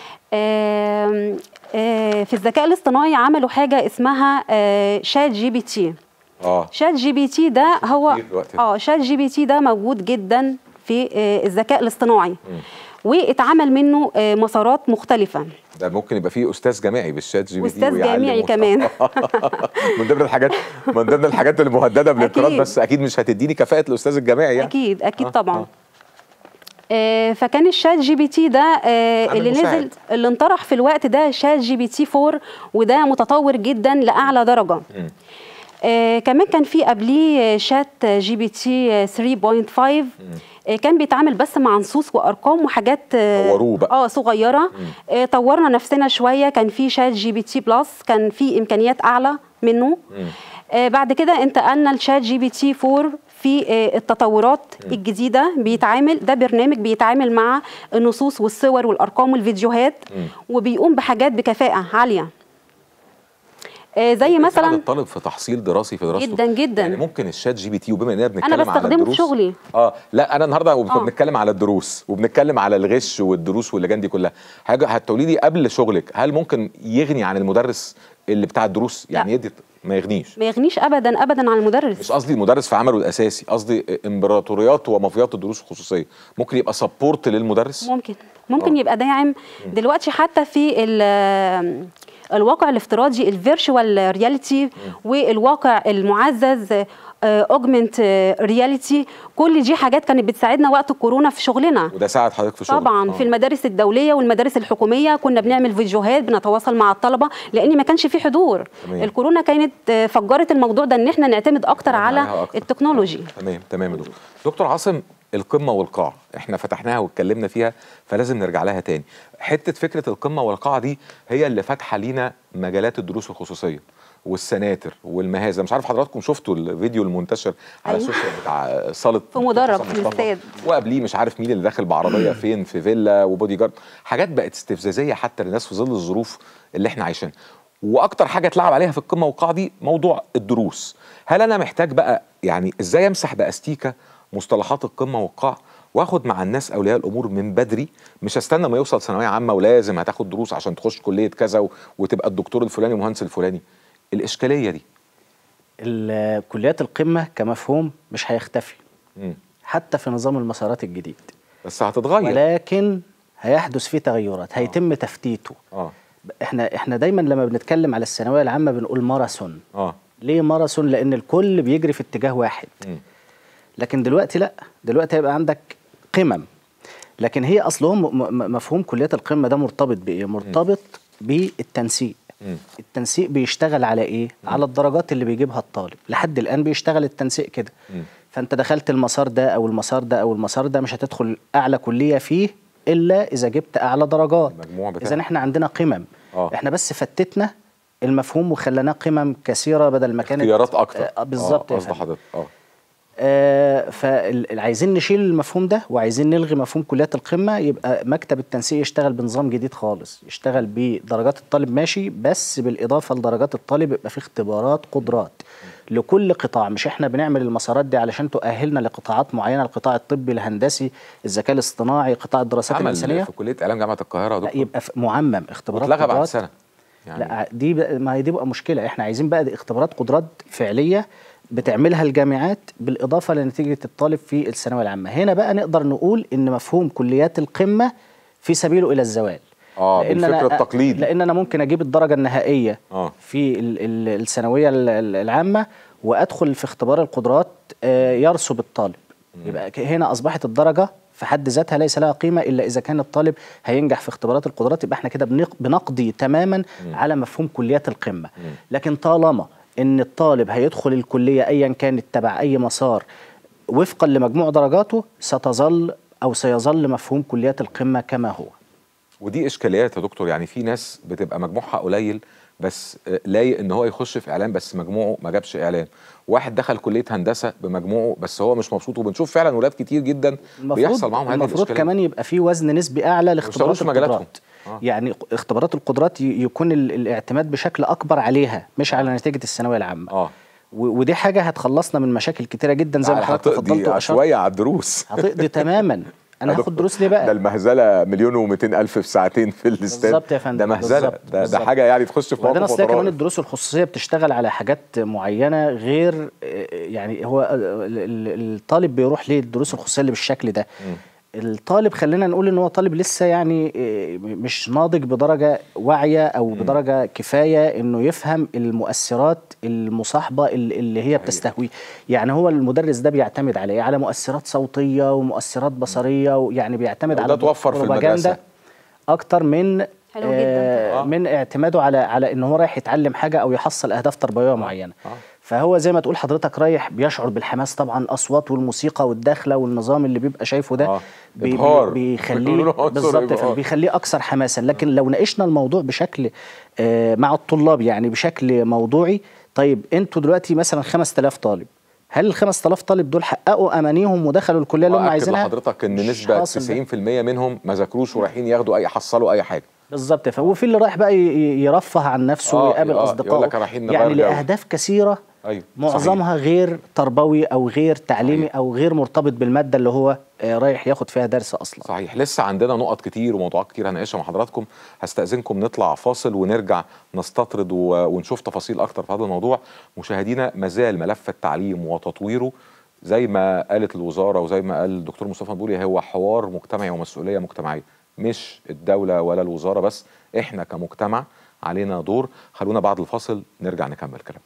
B: في الذكاء الاصطناعي عملوا حاجه اسمها آه، شات جي بي تي
A: اه
B: شات جي بي تي ده هو
A: كتير دلوقتي.
B: اه شات جي بي تي ده موجود جدا في آه، الذكاء الاصطناعي واتعمل منه آه، مسارات مختلفه
A: ده ممكن يبقى فيه استاذ جامعي بالشات جي بي تي
B: واستاذ
A: ويعلم
B: جامعي
A: وبتاع.
B: كمان.
A: من ضمن الحاجات من ضمن الحاجات المهدده بالانقراض
B: أكيد.
A: بس اكيد مش هتديني كفاءه الاستاذ الجامعي يعني
B: اكيد اكيد
A: آه،
B: طبعا
A: آه.
B: آه، فكان الشات جي بي تي ده آه،
A: عامل
B: اللي
A: مساعد.
B: نزل اللي انطرح في الوقت ده شات جي بي تي 4 وده متطور جدا لاعلى درجه آه كمان كان في قبليه آه، شات جي بي تي آه، 3.5 آه كان بيتعامل بس مع نصوص وارقام وحاجات آه،
A: طوروه بقى.
B: اه صغيره آه طورنا نفسنا شويه كان في شات جي بي تي بلس كان في امكانيات اعلى منه آه بعد كده انتقلنا لشات جي بي تي 4 في آه التطورات الجديده بيتعامل ده برنامج بيتعامل مع النصوص والصور والارقام والفيديوهات وبيقوم بحاجات بكفاءه عاليه آه زي
A: يساعد
B: مثلا
A: الطالب في تحصيل دراسي في دراسته
B: جدا جدا.
A: يعني ممكن الشات جي بي تي وبما اننا بنتكلم على
B: بستخدمه في
A: الدروس
B: شغلي.
A: اه لا انا النهارده
B: آه.
A: بنتكلم على الدروس وبنتكلم على الغش والدروس واللجان دي كلها حاجه هتقولي لي قبل شغلك هل ممكن يغني عن المدرس اللي بتاع الدروس يعني يدي ما يغنيش
B: ما يغنيش ابدا ابدا عن المدرس
A: مش قصدي المدرس في عمله الاساسي قصدي امبراطوريات ومافيات الدروس الخصوصيه ممكن يبقى سبورت للمدرس
B: ممكن ممكن
A: آه.
B: يبقى داعم دلوقتي حتى في ال- الواقع الافتراضي الفيرتشوال رياليتي والواقع المعزز اوجمنت رياليتي كل دي حاجات كانت بتساعدنا وقت الكورونا في شغلنا
A: وده ساعد حضرتك في شغلك
B: طبعا
A: آه.
B: في المدارس الدوليه والمدارس الحكوميه كنا بنعمل فيديوهات بنتواصل مع الطلبه لان ما كانش في حضور
A: تمام.
B: الكورونا كانت آه، فجرت الموضوع ده ان احنا نعتمد اكتر على
A: عليها أكتر.
B: التكنولوجي
A: آه. تمام تمام يا دكتور دكتور عاصم القمه والقاع احنا فتحناها واتكلمنا فيها فلازم نرجع لها تاني حته فكره القمه والقاع دي هي اللي فاتحه لينا مجالات الدروس الخصوصيه والسناتر والمهازه مش عارف حضراتكم شفتوا الفيديو المنتشر على
B: أيوة.
A: السوشيال بتاع صاله
B: في مدرج
A: حسن
B: في
A: مصطفى.
B: الاستاد.
A: وقبليه مش عارف مين اللي داخل بعربيه فين في فيلا وبودي جارد حاجات بقت استفزازيه حتى للناس في ظل الظروف اللي احنا عايشينها واكتر حاجه اتلعب عليها في القمه والقاع دي موضوع الدروس هل انا محتاج بقى يعني ازاي امسح باستيكه مصطلحات القمه والقاع واخد مع الناس اولياء الامور من بدري مش استنى ما يوصل ثانويه عامه ولازم هتاخد دروس عشان تخش كليه كذا و- وتبقى الدكتور الفلاني والمهندس الفلاني الاشكاليه دي
C: ال- كليات القمة كمفهوم مش هيختفي
A: مم.
C: حتى في نظام المسارات الجديد
A: بس هتتغير
C: ولكن هيحدث فيه تغيرات هيتم تفتيته
A: اه
C: احنا احنا دايما لما بنتكلم على الثانويه العامه بنقول ماراثون
A: اه
C: ليه ماراثون لان الكل بيجري في اتجاه واحد
A: مم.
C: لكن دلوقتي لا دلوقتي هيبقى عندك قمم لكن هي اصلهم م- م- مفهوم كليات القمه ده مرتبط بايه مرتبط بالتنسيق
A: مم.
C: التنسيق بيشتغل على ايه على الدرجات اللي بيجيبها الطالب لحد الان بيشتغل التنسيق كده
A: مم.
C: فانت دخلت المسار ده او المسار ده او المسار ده مش هتدخل اعلى كليه فيه الا اذا جبت اعلى درجات
A: المجموع بتاعك.
C: اذا احنا عندنا قمم
A: آه.
C: احنا بس فتتنا المفهوم وخليناه قمم كثيره بدل ما كانت
A: اختيارات اكتر
C: آه بالظبط
A: آه،
C: يا
A: قصد
C: فندم.
A: حضرتك اه
C: آه فعايزين نشيل المفهوم ده وعايزين نلغي مفهوم كليات القمه يبقى مكتب التنسيق يشتغل بنظام جديد خالص يشتغل بدرجات الطالب ماشي بس بالاضافه لدرجات الطالب يبقى في اختبارات قدرات لكل قطاع مش احنا بنعمل المسارات دي علشان تؤهلنا لقطاعات معينه القطاع الطبي الهندسي الذكاء الاصطناعي قطاع الدراسات
A: عمل
C: الانسانيه
A: في كليه اعلام جامعه القاهره يا
C: لا
A: دكتور
C: يبقى في- معمم اختبارات
A: اتلغى بعد
C: قدرات
A: سنه يعني
C: لا دي بقى ما هي دي بقى مشكله احنا عايزين بقى دي اختبارات قدرات فعليه بتعملها الجامعات بالاضافه لنتيجه الطالب في الثانويه العامه هنا بقى نقدر نقول ان مفهوم كليات القمه في سبيله الى الزوال
A: اه
C: لأن
A: بالفكر
C: أنا-
A: التقليدي
C: لان انا ممكن اجيب الدرجه النهائيه
A: آه.
C: في ال- ال- الثانويه ال- ال- العامه وادخل في اختبار القدرات آه، يرسب الطالب يبقى ك- هنا اصبحت الدرجه في حد ذاتها ليس لها قيمه الا اذا كان الطالب هينجح في اختبارات القدرات يبقى احنا كده بنق- بنقضي تماما على مفهوم كليات القمه لكن طالما ان الطالب هيدخل الكليه ايا كانت تبع اي مسار وفقا لمجموع درجاته ستظل او سيظل مفهوم كليات القمه كما هو
A: ودي اشكاليات يا دكتور يعني في ناس بتبقى مجموعها قليل بس آه، لايق ان هو يخش في اعلام بس مجموعه ما جابش اعلام واحد دخل كليه هندسه بمجموعه بس هو مش مبسوط وبنشوف فعلا ولاد كتير جدا بيحصل معاهم هذه
C: المفروض
A: الاشكاليه
C: كمان يبقى في وزن نسبي اعلى لاختبارات
A: يشتغلوش في مجالاتهم.
C: القدرات
A: آه.
C: يعني اختبارات القدرات ي- يكون ال- الاعتماد بشكل اكبر عليها مش على نتيجه الثانويه العامه
A: اه
C: و- ودي حاجه هتخلصنا من مشاكل كتيره جدا زي ما حضرتك تفضلت
A: هتقضي
C: واشرت
A: شويه على الدروس
C: هتقضي تماما انا
A: يا
C: هاخد
A: دكتور،
C: دروس ليه
A: ده
C: بقى
A: المهزله مليون و200 الف في ساعتين في الاستاد
C: بالظبط يا فندم،
A: ده مهزله
C: بالظبط،
A: ده, ده
C: بالظبط.
A: حاجه يعني تخش في
C: وبعدين
A: موقف
C: اصل هي كمان
A: وطرائف.
C: الدروس الخصوصيه بتشتغل على حاجات معينه غير آه، يعني هو ال- ال- الطالب بيروح ليه الدروس الخصوصيه اللي بالشكل ده الطالب خلينا نقول ان هو طالب لسه يعني آه، مش ناضج بدرجه واعيه او بدرجه كفايه انه يفهم المؤثرات المصاحبه ال- اللي هي بتستهويه يعني هو المدرس ده بيعتمد على ايه على مؤثرات صوتيه ومؤثرات بصريه ويعني بيعتمد
A: وده
C: على
A: توفر في
C: بروباجندا
A: المدرسة.
C: اكتر من
B: حلو جداً.
C: آه
A: آه.
C: من اعتماده على على ان هو رايح يتعلم حاجه او يحصل اهداف تربويه معينه
A: آه.
C: فهو زي ما تقول حضرتك رايح بيشعر بالحماس طبعا الاصوات والموسيقى والدخله والنظام اللي بيبقى شايفه ده
A: آه.
C: بي
A: إبهار.
C: بي
A: بيقولوا
C: بيخليه
A: له عنصر
C: بالظبط يا
A: إبهار.
C: فندم، بيخليه اكثر حماسا لكن لو ناقشنا الموضوع بشكل آه مع الطلاب يعني بشكل موضوعي طيب انتوا دلوقتي مثلا 5000 طالب هل ال 5000 طالب دول حققوا امانيهم ودخلوا الكليه اللي هم
A: وأكد
C: عايزينها
A: لحضرتك ان
C: مش
A: نسبه
C: حاصل ده.
A: 90% منهم ما ذاكروش ورايحين ياخدوا اي حصلوا اي حاجه
C: بالظبط يا فندم. وفي اللي رايح بقى ي- ي- يرفه عن نفسه
A: آه،
C: ويقابل
A: آه،
C: اصدقائه
A: يقول لك رايحين نغير
C: يعني
A: جو.
C: لاهداف كثيره
A: ايوه
C: معظمها غير تربوي او غير تعليمي
A: صحيح.
C: او غير مرتبط بالماده اللي هو آه، رايح ياخد فيها درس اصلا
A: صحيح لسه عندنا نقط كتير وموضوعات كتير هنعيشها مع حضراتكم هستأذنكم نطلع فاصل ونرجع نستطرد و- ونشوف تفاصيل اكتر في هذا الموضوع مشاهدينا مازال ملف التعليم وتطويره زي ما قالت الوزاره وزي ما قال الدكتور مصطفى مدبولي هو حوار مجتمعي ومسؤوليه مجتمعيه مش الدوله ولا الوزاره بس احنا كمجتمع علينا دور خلونا بعد الفاصل نرجع نكمل كلام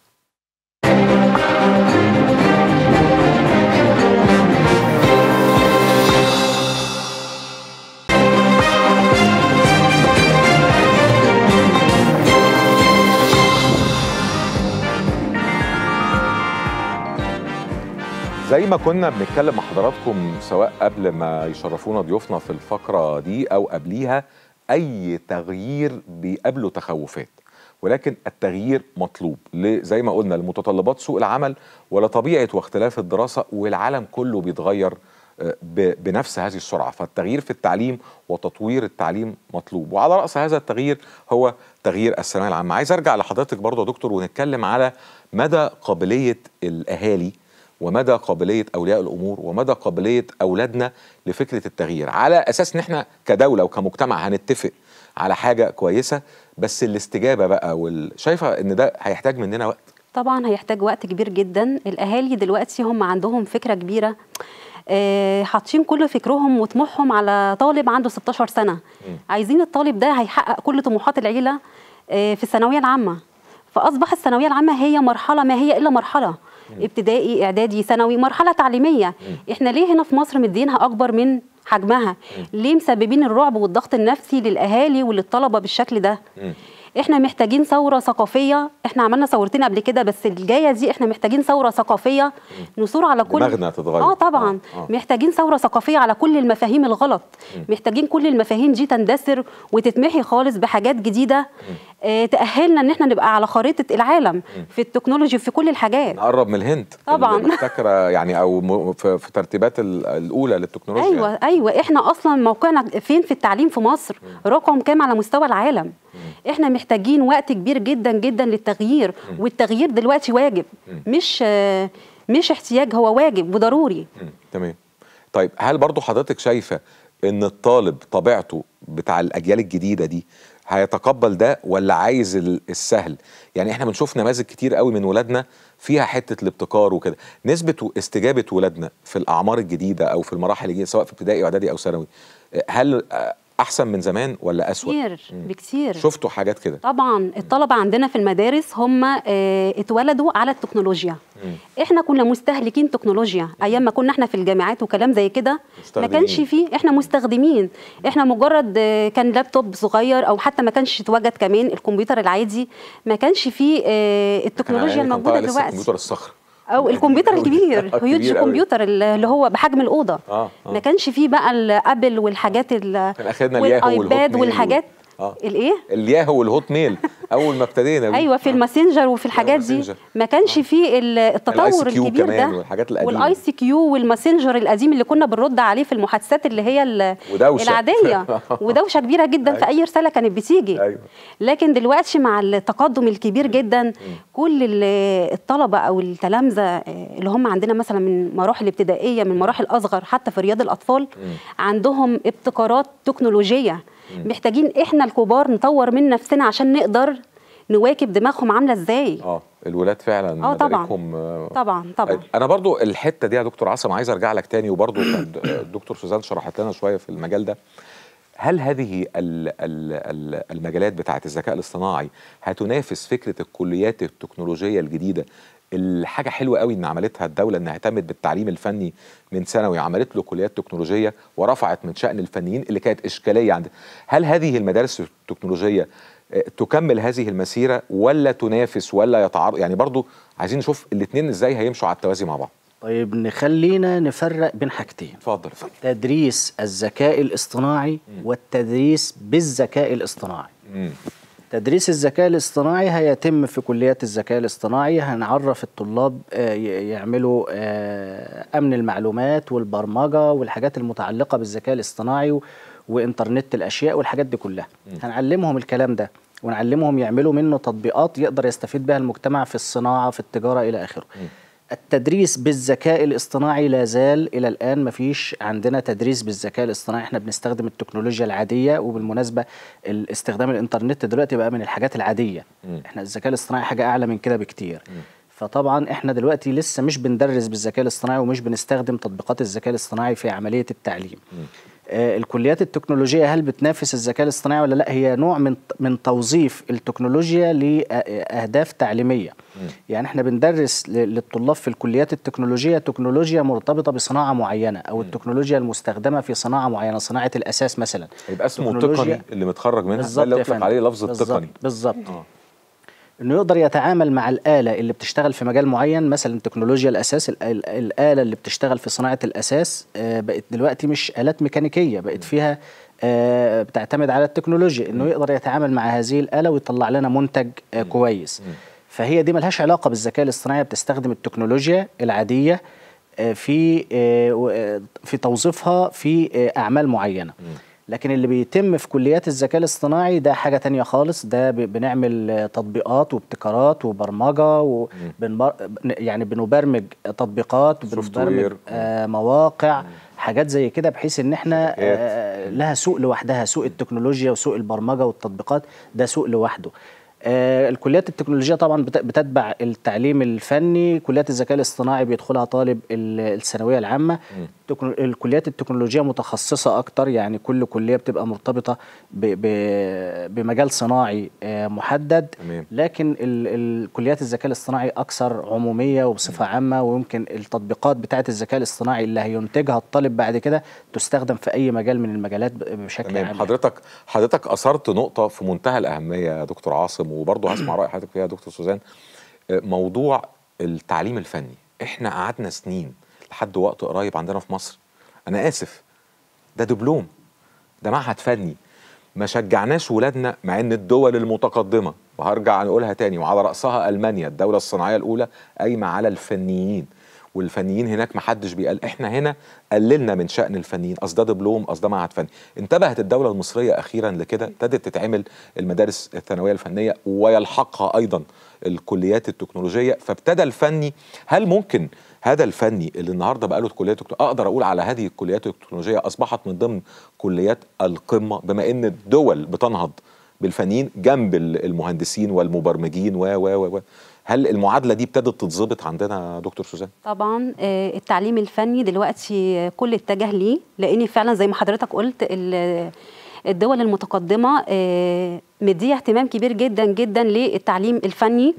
A: زي ما كنا بنتكلم مع حضراتكم سواء قبل ما يشرفونا ضيوفنا في الفقرة دي أو قبليها أي تغيير بيقابله تخوفات ولكن التغيير مطلوب ل- زي ما قلنا لمتطلبات سوق العمل ولطبيعة واختلاف الدراسة والعالم كله بيتغير آه، ب- بنفس هذه السرعة فالتغيير في التعليم وتطوير التعليم مطلوب وعلى رأس هذا التغيير هو تغيير الثانوية العامة عايز أرجع لحضرتك برضه يا دكتور ونتكلم على مدى قابلية الأهالي ومدى قابليه اولياء الامور ومدى قابليه اولادنا لفكره التغيير على اساس ان احنا كدوله وكمجتمع هنتفق على حاجه كويسه بس الاستجابه بقى وال... شايفه ان ده هيحتاج مننا وقت
B: طبعا هيحتاج وقت كبير جدا الاهالي دلوقتي هم عندهم فكره كبيره آه، حاطين كل فكرهم وطموحهم على طالب عنده 16 سنه عايزين الطالب ده هيحقق كل طموحات العيله آه، في الثانويه العامه فاصبح الثانويه العامه هي مرحله ما هي الا مرحله ابتدائي اعدادي ثانوي مرحله تعليميه احنا ليه هنا في مصر مدينها اكبر من حجمها ليه مسببين الرعب والضغط النفسي للاهالي وللطلبه بالشكل ده
A: مم.
B: احنا محتاجين ثوره ثقافيه احنا عملنا ثورتين قبل كده بس الجايه دي احنا محتاجين ثوره ثقافيه نثور على كل
A: دماغنا تتغير.
B: اه طبعا
A: آه، آه.
B: محتاجين ثوره ثقافيه على كل المفاهيم الغلط محتاجين كل المفاهيم دي تندثر وتتمحي خالص بحاجات جديده آه تاهلنا ان احنا نبقى على خريطه العالم في التكنولوجي وفي كل الحاجات
A: نقرب من الهند
B: طبعاً.
A: اللي محتكره يعني او م- في في الترتيبات ال- الاولى للتكنولوجيا
B: ايوه ايوه احنا اصلا موقعنا فين في التعليم في مصر رقم كام على مستوى العالم احنا محتاجين وقت كبير جدا جدا للتغيير والتغيير دلوقتي واجب مش آه، مش احتياج هو واجب وضروري
A: مم. تمام طيب هل برضو حضرتك شايفه ان الطالب طبيعته بتاع الاجيال الجديده دي هيتقبل ده ولا عايز ال- السهل يعني احنا بنشوف نماذج كتير قوي من ولادنا فيها حته الابتكار وكده نسبه و- استجابه ولادنا في الاعمار الجديده او في المراحل الجديده سواء في ابتدائي واعدادي او ثانوي هل آه، احسن من زمان ولا اسوأ
B: كتير بكتير
A: شفتوا حاجات كده
B: طبعا الطلبه عندنا في المدارس هم آه، اتولدوا على التكنولوجيا احنا كنا مستهلكين تكنولوجيا ايام ما كنا احنا في الجامعات وكلام زي كده ما
A: مستخدمين.
B: كانش فيه احنا مستخدمين احنا مجرد آه، كان لابتوب صغير او حتى ما كانش اتوجد كمان الكمبيوتر العادي ما كانش فيه آه، التكنولوجيا
A: كان
B: الموجوده
A: طالع لسه
B: دلوقتي
A: الكمبيوتر الصخر
B: او الكمبيوتر الكبير
A: كبير
B: هيوج
A: أوي.
B: كمبيوتر اللي هو بحجم الاوضه
A: آه، آه.
B: ما كانش فيه بقى الابل والحاجات ال
A: كان اخرنا الياهو والهوت
B: والايباد
A: ميل
B: والحاجات
A: آه.
B: الايه
A: الياهو والهوت ميل اول ما ابتدينا
B: ايوه في الماسنجر وفي الحاجات دي
A: الماسنجر.
B: ما كانش فيه ال- التطور
A: ICQ
B: الكبير
A: كمان
B: ده
A: والحاجات القديمة.
B: والاي سي كيو والماسنجر القديم اللي كنا بنرد عليه في المحادثات اللي هي ال-
A: ودوشة.
B: العاديه ودوشه كبيره جدا في اي رساله كانت بتيجي
A: أيوة.
B: لكن دلوقتي مع التقدم الكبير جدا كل ال- الطلبه او التلامذه آه، اللي هم عندنا مثلا من مراحل ابتدائيه من مراحل اصغر حتى في رياض الاطفال عندهم ابتكارات تكنولوجيه محتاجين احنا الكبار نطور من نفسنا عشان نقدر نواكب دماغهم عامله ازاي
A: اه الولاد فعلا
B: اه طبعا
A: مداركهم آه،
B: طبعا طبعا
A: انا برضو الحته دي يا دكتور عاصم عايز ارجع لك تاني وبرضو كان الدكتور سوزان شرحت لنا شويه في المجال ده هل هذه ال- ال- ال- المجالات بتاعه الذكاء الاصطناعي هتنافس فكره الكليات التكنولوجيه الجديده الحاجه حلوه قوي ان عملتها الدوله انها اهتمت بالتعليم الفني من ثانوي عملت له كليات تكنولوجيه ورفعت من شان الفنيين اللي كانت اشكاليه عند هل هذه المدارس التكنولوجيه آه، تكمل هذه المسيره ولا تنافس ولا يتعارض يعني برضو عايزين نشوف الاثنين ازاي هيمشوا على التوازي مع بعض
C: طيب نخلينا نفرق بين حاجتين
A: اتفضل يا فندم.
C: تدريس الذكاء الاصطناعي والتدريس بالذكاء الاصطناعي
A: مم.
C: تدريس الذكاء الاصطناعي هيتم في كليات الذكاء الاصطناعي هنعرف الطلاب آه، ي- يعملوا آه، امن المعلومات والبرمجه والحاجات المتعلقه بالذكاء الاصطناعي و- وانترنت الاشياء والحاجات دي كلها هنعلمهم الكلام ده ونعلمهم يعملوا منه تطبيقات يقدر يستفيد بها المجتمع في الصناعه في التجاره الى اخره التدريس بالذكاء الاصطناعي لا زال الى الان مفيش عندنا تدريس بالذكاء الاصطناعي احنا بنستخدم التكنولوجيا العاديه وبالمناسبه ال- استخدام الانترنت دلوقتي بقى من الحاجات العاديه
A: مم.
C: احنا الذكاء الاصطناعي حاجه اعلى من كده بكتير فطبعا احنا دلوقتي لسه مش بندرس بالذكاء الاصطناعي ومش بنستخدم تطبيقات الذكاء الاصطناعي في عمليه التعليم آه، الكليات التكنولوجيه هل بتنافس الذكاء الاصطناعي ولا لا هي نوع من من توظيف التكنولوجيا لاهداف تعليميه يعني احنا بندرس ل- للطلاب في الكليات التكنولوجيه تكنولوجيا مرتبطه بصناعه معينه او التكنولوجيا المستخدمه في صناعه معينه صناعه الاساس مثلا
A: يبقى اسمه
C: تكنولوجيا-
A: تقني اللي متخرج منها ده
C: بالظبط
A: اللي
C: يا
A: يطلق
C: فندم.
A: عليه لفظ
C: بالظبط-
A: التقني
C: بالظبط
A: آه.
C: انه يقدر يتعامل مع الاله اللي بتشتغل في مجال معين مثلا تكنولوجيا الاساس ال- ال- الاله اللي بتشتغل في صناعه الاساس آه، بقت دلوقتي مش الات ميكانيكيه بقت فيها آه، بتعتمد على التكنولوجيا انه يقدر يتعامل مع هذه الاله ويطلع لنا منتج آه، كويس فهي دي ملهاش علاقه بالذكاء الاصطناعي بتستخدم التكنولوجيا العاديه آه، في آه، و- آه، في توظيفها في آه، اعمال معينه لكن اللي بيتم في كليات الذكاء الاصطناعي ده حاجة تانية خالص ده ب- بنعمل آه، تطبيقات وابتكارات وبرمجة وبنبر... يعني بنبرمج تطبيقات وبنبرمج
A: Software.
C: آه مواقع حاجات زي كده بحيث ان احنا
A: شبكات.
C: آه لها سوق لوحدها سوق التكنولوجيا وسوق البرمجة والتطبيقات ده سوق لوحده آه الكليات التكنولوجية طبعا بت- بتتبع التعليم الفني كليات الذكاء الاصطناعي بيدخلها طالب ال- الثانوية العامة التكنو- الكليات التكنولوجيه متخصصه اكتر يعني كل كليه بتبقى مرتبطه ب ب بمجال صناعي آه، محدد
A: تمام.
C: لكن ال- الكليات الذكاء الاصطناعي اكثر عموميه وبصفه عامه ويمكن التطبيقات بتاعه الذكاء الاصطناعي اللي هينتجها الطالب بعد كده تستخدم في اي مجال من المجالات ب- بشكل
A: تمام
C: عام
A: حضرتك حضرتك اثرت نقطه في منتهى الاهميه يا دكتور عاصم وبرضه هسمع راي حضرتك فيها يا دكتور سوزان آه، موضوع التعليم الفني احنا قعدنا سنين لحد وقت قريب عندنا في مصر انا اسف ده دبلوم ده معهد فني ما شجعناش ولادنا مع ان الدول المتقدمه وهرجع نقولها تاني وعلى راسها المانيا الدوله الصناعيه الاولى قايمه على الفنيين والفنيين هناك ما حدش بيقال احنا هنا قللنا من شان الفنيين اصل ده دبلوم اصل ده معهد فني انتبهت الدوله المصريه اخيرا لكده ابتدت تتعمل المدارس الثانويه الفنيه ويلحقها ايضا الكليات التكنولوجيه فابتدى الفني هل ممكن هذا الفني اللي النهارده بقى له كليات تكنو- اقدر اقول على هذه الكليات التكنولوجيه اصبحت من ضمن كليات القمه بما ان الدول بتنهض بالفنيين جنب ال- المهندسين والمبرمجين و و و و. هل المعادله دي ابتدت تتظبط عندنا يا دكتور سوزان؟
B: طبعا آه، التعليم الفني دلوقتي آه، كل اتجه ليه لان فعلا زي ما حضرتك قلت ال- الدول المتقدمه آه، مديه اهتمام كبير جدا جدا للتعليم الفني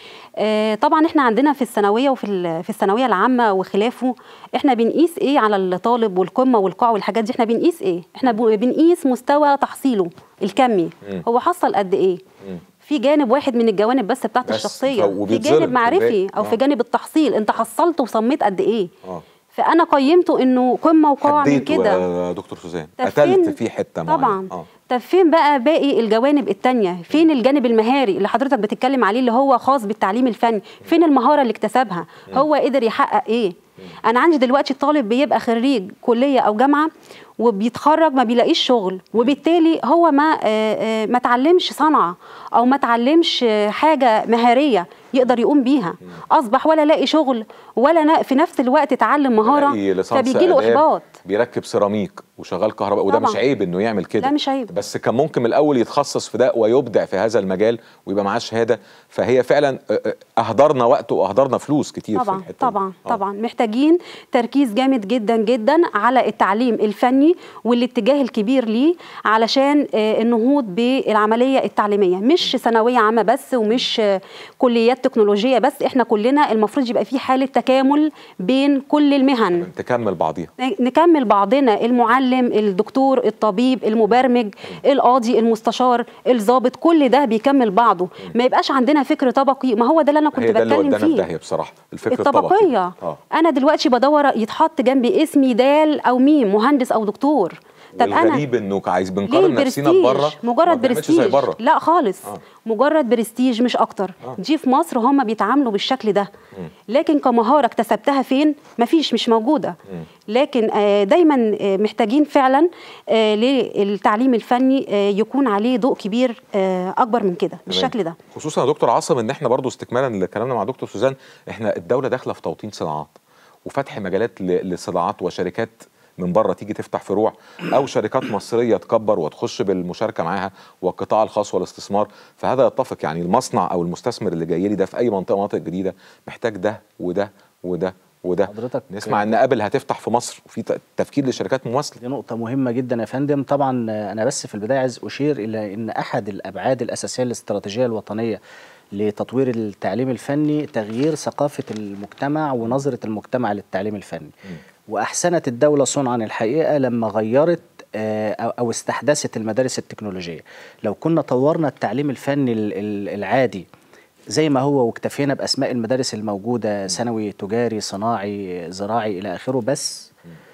B: آه، طبعا احنا عندنا في الثانويه وفي ال- في الثانويه العامه وخلافه احنا بنقيس ايه على الطالب والقمه والقاع والحاجات دي احنا بنقيس ايه احنا ب- بنقيس مستوى تحصيله الكمي
A: مم.
B: هو حصل قد ايه
A: مم.
B: في جانب واحد من الجوانب بس بتاعت
A: بس،
B: الشخصيه
A: ف-
B: في
A: وبيتظلم
B: جانب
A: في
B: معرفي
A: الباقي.
B: او
A: آه.
B: في جانب التحصيل انت حصلت وصميت قد ايه
A: اه
B: فانا قيمته انه قمه وقاع من
A: حديته
B: كده
A: يا دكتور سوزان
B: طب
A: قتلت
B: فين-
A: فيه حته معينه
B: طبعا
A: اه
B: طب فين بقى باقي الجوانب التانية فين الجانب المهاري اللي حضرتك بتتكلم عليه اللي هو خاص بالتعليم الفني فين المهارة اللي اكتسبها هو قدر يحقق ايه انا عندي دلوقتي طالب بيبقى خريج كلية او جامعة وبيتخرج ما بيلاقيش شغل وبالتالي هو ما آه، آه، ما تعلمش صنعة او ما تعلمش آه، حاجة مهارية يقدر يقوم بيها اصبح ولا لاقي شغل ولا نا- في نفس الوقت اتعلم مهارة
A: تلاقي ليسانس
B: فبيجي له
A: آداب
B: احباط
A: بيركب سيراميك وشغال كهرباء وده
B: طبعاً.
A: مش عيب انه يعمل كده
B: لا مش عيب.
A: بس كان ممكن من الاول يتخصص في ده ويبدع في هذا المجال ويبقى معاه شهاده فهي فعلا آه، آه، اهدرنا وقت واهدرنا فلوس كتير في
B: طبعا
A: الحته دي.
B: طبعا
A: آه.
B: طبعا محتاجين تركيز جامد جدا جدا على التعليم الفني والاتجاه الكبير ليه علشان آه، النهوض بالعمليه التعليميه مش ثانويه عامه بس ومش آه، كليات تكنولوجيه بس احنا كلنا المفروض يبقى في حاله تكامل بين كل المهن
A: تكمل بعضيها
B: نكمل بعضنا المعلم الدكتور الطبيب المبرمج القاضي المستشار الضابط كل ده بيكمل بعضه ما يبقاش عندنا فكر طبقي ما هو ده اللي انا كنت
A: هي ده اللي
B: بتكلم
A: ودانا في
B: فيه
A: داهيه بصراحه الفكر الطبقي
B: الطبقيه
A: اه
B: انا دلوقتي بدور يتحط جنبي اسمي دال او ميم مهندس او دكتور طب انا
A: والغريب انه عايز
B: ليه
A: بنقارن نفسنا
B: البرستيج
A: بره ما
B: مجرد
A: بنعملش زي
B: برستيج
A: بره
B: لا خالص
A: آه.
B: مجرد برستيج مش اكتر
A: آه.
B: دي في مصر هم بيتعاملوا بالشكل ده لكن كمهاره اكتسبتها فين مفيش مش موجوده لكن آه، دايما آه، محتاجين فعلا آه، للتعليم الفني آه، يكون عليه ضوء كبير آه، اكبر من كده بالشكل ده
A: خصوصا يا دكتور عاصم ان احنا برضو استكمالا لكلامنا مع دكتور سوزان احنا الدوله داخله في توطين صناعات وفتح مجالات ل- لصناعات وشركات من بره تيجي تفتح فروع او شركات مصريه تكبر وتخش بالمشاركه معاها والقطاع الخاص والاستثمار فهذا يتفق يعني المصنع او المستثمر اللي جاي لي ده في اي منطقه مناطق جديده محتاج ده وده وده وده
C: حضرتك
A: نسمع ان ابل هتفتح في مصر وفي ت- تفكير لشركات مماثله
C: دي نقطة مهمة جدا يا فندم طبعا آه، أنا بس في البداية عايز أشير إلى أن أحد الأبعاد الأساسية للاستراتيجية الوطنية لتطوير التعليم الفني تغيير ثقافة المجتمع ونظرة المجتمع للتعليم الفني وأحسنت الدولة صنعا الحقيقة لما غيرت آه، أو أو استحدثت المدارس التكنولوجية لو كنا طورنا التعليم الفني ال- ال- العادي زي ما هو واكتفينا بأسماء المدارس الموجودة ثانوي تجاري صناعي زراعي إلى آخره بس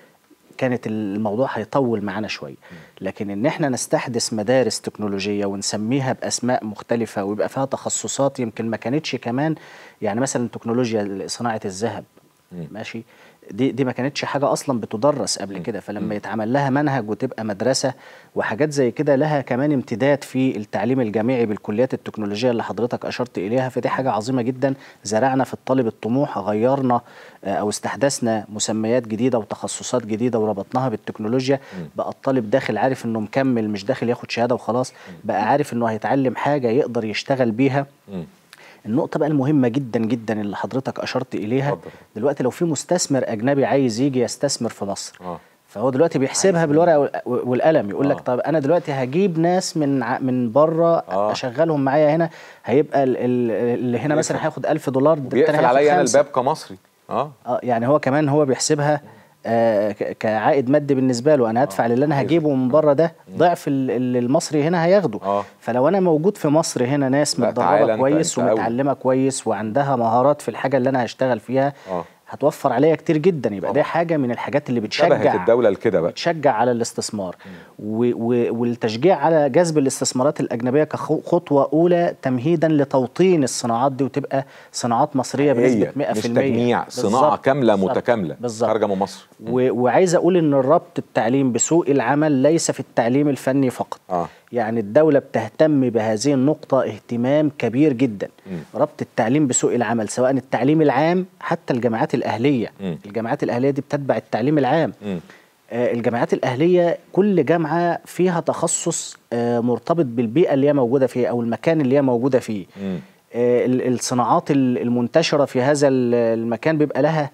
C: كانت الموضوع هيطول معانا شويه لكن ان احنا نستحدث مدارس تكنولوجيه ونسميها باسماء مختلفه ويبقى فيها تخصصات يمكن ما كانتش كمان يعني مثلا تكنولوجيا صناعه الذهب ماشي دي دي ما كانتش حاجه اصلا بتدرس قبل كده فلما يتعمل لها منهج وتبقى مدرسه وحاجات زي كده لها كمان امتداد في التعليم الجامعي بالكليات التكنولوجيه اللي حضرتك اشرت اليها فدي حاجه عظيمه جدا زرعنا في الطالب الطموح غيرنا آه، او استحدثنا مسميات جديده وتخصصات جديده وربطناها بالتكنولوجيا بقى الطالب داخل عارف انه مكمل مش داخل ياخد شهاده وخلاص بقى عارف انه هيتعلم حاجه يقدر يشتغل بيها النقطه بقى المهمه جدا جدا اللي حضرتك اشرت اليها
A: اتفضل.
C: دلوقتي لو في مستثمر اجنبي عايز يجي يستثمر في مصر
A: اه
C: فهو دلوقتي بيحسبها بالورقه وال- والقلم يقول لك
A: آه.
C: طب انا دلوقتي هجيب ناس من ع- من بره
A: آه.
C: اشغلهم معايا هنا هيبقى ال- ال- اللي هنا مثلا
A: بيقفل.
C: هياخد 1000 دولار ده التاني
A: بيقفل
C: هياخد
A: عليا انا
C: خمسة.
A: الباب كمصري اه
C: اه يعني هو كمان هو بيحسبها آه ك- كعائد مادي بالنسبه له انا هدفع للي انا هجيبه من بره ده ضعف ال- اللي المصري هنا هياخده
A: آه.
C: فلو انا موجود في مصر هنا ناس
A: لا، تعالى
C: متدربه
A: أنت-
C: كويس
A: أنت أول.
C: ومتعلمه كويس وعندها مهارات في الحاجه اللي انا هشتغل فيها
A: اه
C: هتوفر عليا كتير جدا يبقى
A: طبعا.
C: دي حاجه من الحاجات اللي
A: شبهت
C: بتشجع
A: الدوله لكده بقى
C: بتشجع على الاستثمار و و والتشجيع على جذب الاستثمارات الأجنبية كخطوة أولى تمهيدا لتوطين الصناعات دي وتبقى صناعات مصرية بنسبة 100%
A: هي مش تجميع صناعه
C: بالظبط،
A: كامله
C: بالظبط،
A: متكامله
C: بالظبط
A: خارجه من مصر
C: و- وعايز اقول ان الربط التعليم بسوق العمل ليس في التعليم الفني فقط
A: اه
C: يعني الدولة بتهتم بهذه النقطة اهتمام كبير جدا
A: مم.
C: ربط التعليم بسوق العمل سواء التعليم العام حتى الجامعات الأهلية
A: مم.
C: الجامعات الأهلية دي بتتبع التعليم العام
A: مم.
C: آه، الجامعات الأهلية كل جامعة فيها تخصص آه، مرتبط بالبيئة اللي هي موجودة فيها أو المكان اللي هي موجودة فيه
A: مم.
C: آه، ال- الصناعات ال- المنتشرة في هذا ال- المكان بيبقى لها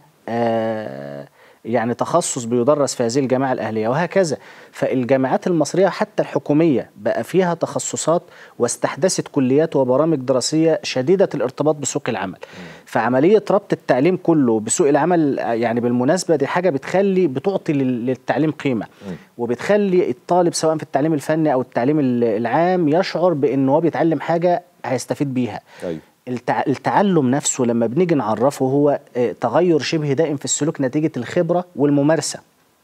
C: آه، يعني تخصص بيدرس في هذه الجامعة الأهلية وهكذا فالجامعات المصرية حتى الحكومية بقى فيها تخصصات واستحدثت كليات وبرامج دراسية شديدة الارتباط بسوق العمل فعملية ربط التعليم كله بسوق العمل آه، يعني بالمناسبة دي حاجة بتخلي بتعطي لل- للتعليم قيمة وبتخلي الطالب سواء في التعليم الفني أو التعليم ال- العام يشعر بأنه هو بيتعلم حاجة هيستفيد بيها
A: ايوه
C: التع... التعلم نفسه لما بنيجي نعرفه هو آه، تغير شبه دائم في السلوك نتيجة الخبرة والممارسة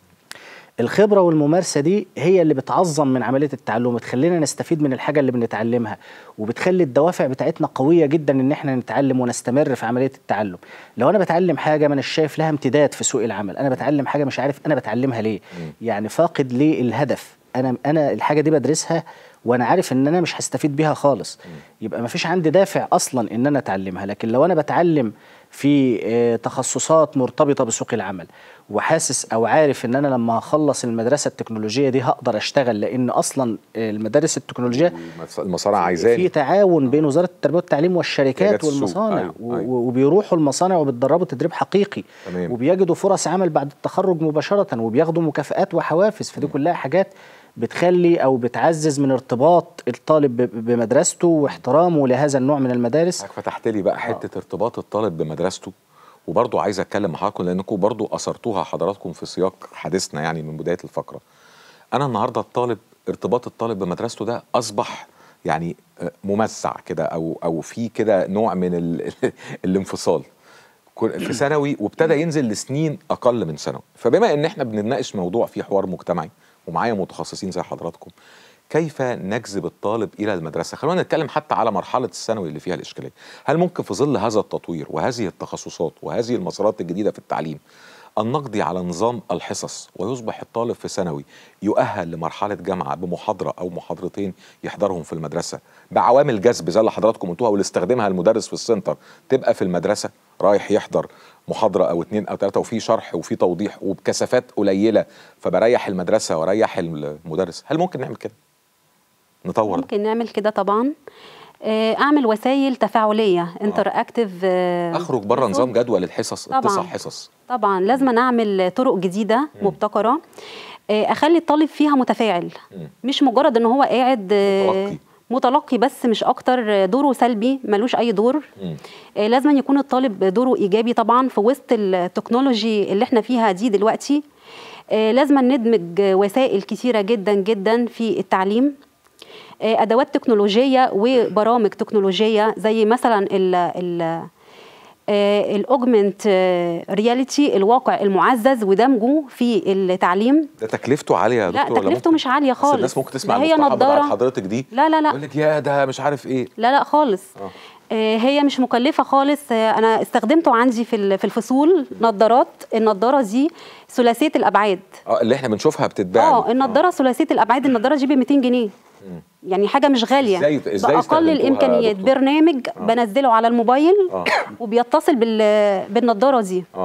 C: الخبرة والممارسة دي هي اللي بتعظم من عملية التعلم بتخلينا نستفيد من الحاجة اللي بنتعلمها وبتخلي الدوافع بتاعتنا قوية جدا ان احنا نتعلم ونستمر في عملية التعلم لو انا بتعلم حاجة ما انا شايف لها امتداد في سوق العمل انا بتعلم حاجة مش عارف انا بتعلمها ليه يعني فاقد ليه الهدف انا انا الحاجة دي بدرسها وانا عارف ان انا مش هستفيد بيها خالص يبقى ما فيش عندي دافع اصلا ان انا اتعلمها لكن لو انا بتعلم في آه، تخصصات مرتبطه بسوق العمل وحاسس او عارف ان انا لما اخلص المدرسه التكنولوجيه دي هقدر اشتغل لان اصلا آه، المدارس التكنولوجيه
A: المص- المصانع
C: في
A: عايزاني
C: تعاون بين وزاره التربيه والتعليم
A: احتياجات
C: والشركات
A: السوق.
C: والمصانع
A: أيوة،
C: و-
A: أيوة.
C: و- وبيروحوا المصانع وبيتدربوا تدريب حقيقي
A: تمام.
C: وبيجدوا فرص عمل بعد التخرج مباشره وبياخدوا مكافآت وحوافز فدي كلها حاجات بتخلي او بتعزز من ارتباط الطالب ب- بمدرسته واحترامه لهذا النوع من المدارس
A: حضرتك فتحت لي بقى حته ارتباط الطالب بمدرسته وبرضه عايز اتكلم مع حضراتكم لانكم برضه اثرتوها حضراتكم في سياق حديثنا يعني من بدايه الفقره. انا النهارده الطالب ارتباط الطالب بمدرسته ده اصبح يعني آه، ممزع كده او او في كده نوع من ال الانفصال. كل- في ثانوي وابتدى ينزل لسنين اقل من ثانوي فبما ان احنا بنناقش موضوع فيه حوار مجتمعي ومعايا متخصصين زي حضراتكم كيف نجذب الطالب الى المدرسه خلونا نتكلم حتى على مرحله الثانوي اللي فيها الاشكاليه هل ممكن في ظل هذا التطوير وهذه التخصصات وهذه المسارات الجديده في التعليم أن نقضي على نظام الحصص ويصبح الطالب في ثانوي يؤهل لمرحلة جامعة بمحاضرة أو محاضرتين يحضرهم في المدرسة بعوامل جذب زي اللي حضراتكم قلتوها واللي استخدمها المدرس في السنتر تبقى في المدرسة رايح يحضر محاضرة أو اتنين أو تلاتة وفي شرح وفي توضيح وبكثافات قليلة فبريح المدرسة واريح المدرس هل ممكن نعمل كده؟ نطور ده.
B: ممكن نعمل كده طبعا آه، اعمل وسائل تفاعليه انتر اكتف
A: أخرج بره نظام جدول الحصص
B: طبعاً.
A: التسع حصص
B: طبعا لازم اعمل طرق جديده مبتكره آه، اخلي الطالب فيها متفاعل
A: مم.
B: مش مجرد ان هو قاعد آه،
A: متلقي.
B: متلقي بس مش اكتر آه، دوره سلبي ملوش اي دور
A: مم.
B: آه، لازم أن يكون الطالب دوره ايجابي طبعا في وسط التكنولوجي اللي احنا فيها دي دلوقتي آه، لازم ندمج وسائل كثيره جدا جدا في التعليم آه، ادوات تكنولوجيه وبرامج تكنولوجيه زي مثلا ال ال الاوجمنت رياليتي الواقع المعزز ودمجه في التعليم
A: ده تكلفته عالية يا
B: لا،
A: دكتور ولا
B: تكلفته
A: ممكن؟
B: مش عالية
A: بس
B: خالص.
A: الناس ممكن تسمع
B: ده هي
A: المصطلحات بتاعت
B: نضارة-
A: حضرتك دي
B: لا لا لا
A: يقول لك يا ده مش عارف ايه
B: لا لا خالص
A: آه.
B: آه، هي مش مكلفة خالص آه، أنا استخدمته عندي في ال- في الفصول نظارات النظارة دي ثلاثية الأبعاد
A: اه اللي احنا بنشوفها بتتباع
B: اه النظارة ثلاثية الأبعاد النظارة دي ب 200 جنيه يعني حاجة مش غالية
A: إزاي- إزاي
B: بأقل
A: استخدمتوها يا
B: الإمكانيات
A: دكتور؟
B: برنامج بنزله على الموبايل
A: اه
B: وبيتصل بال بالنضارة دي
A: اه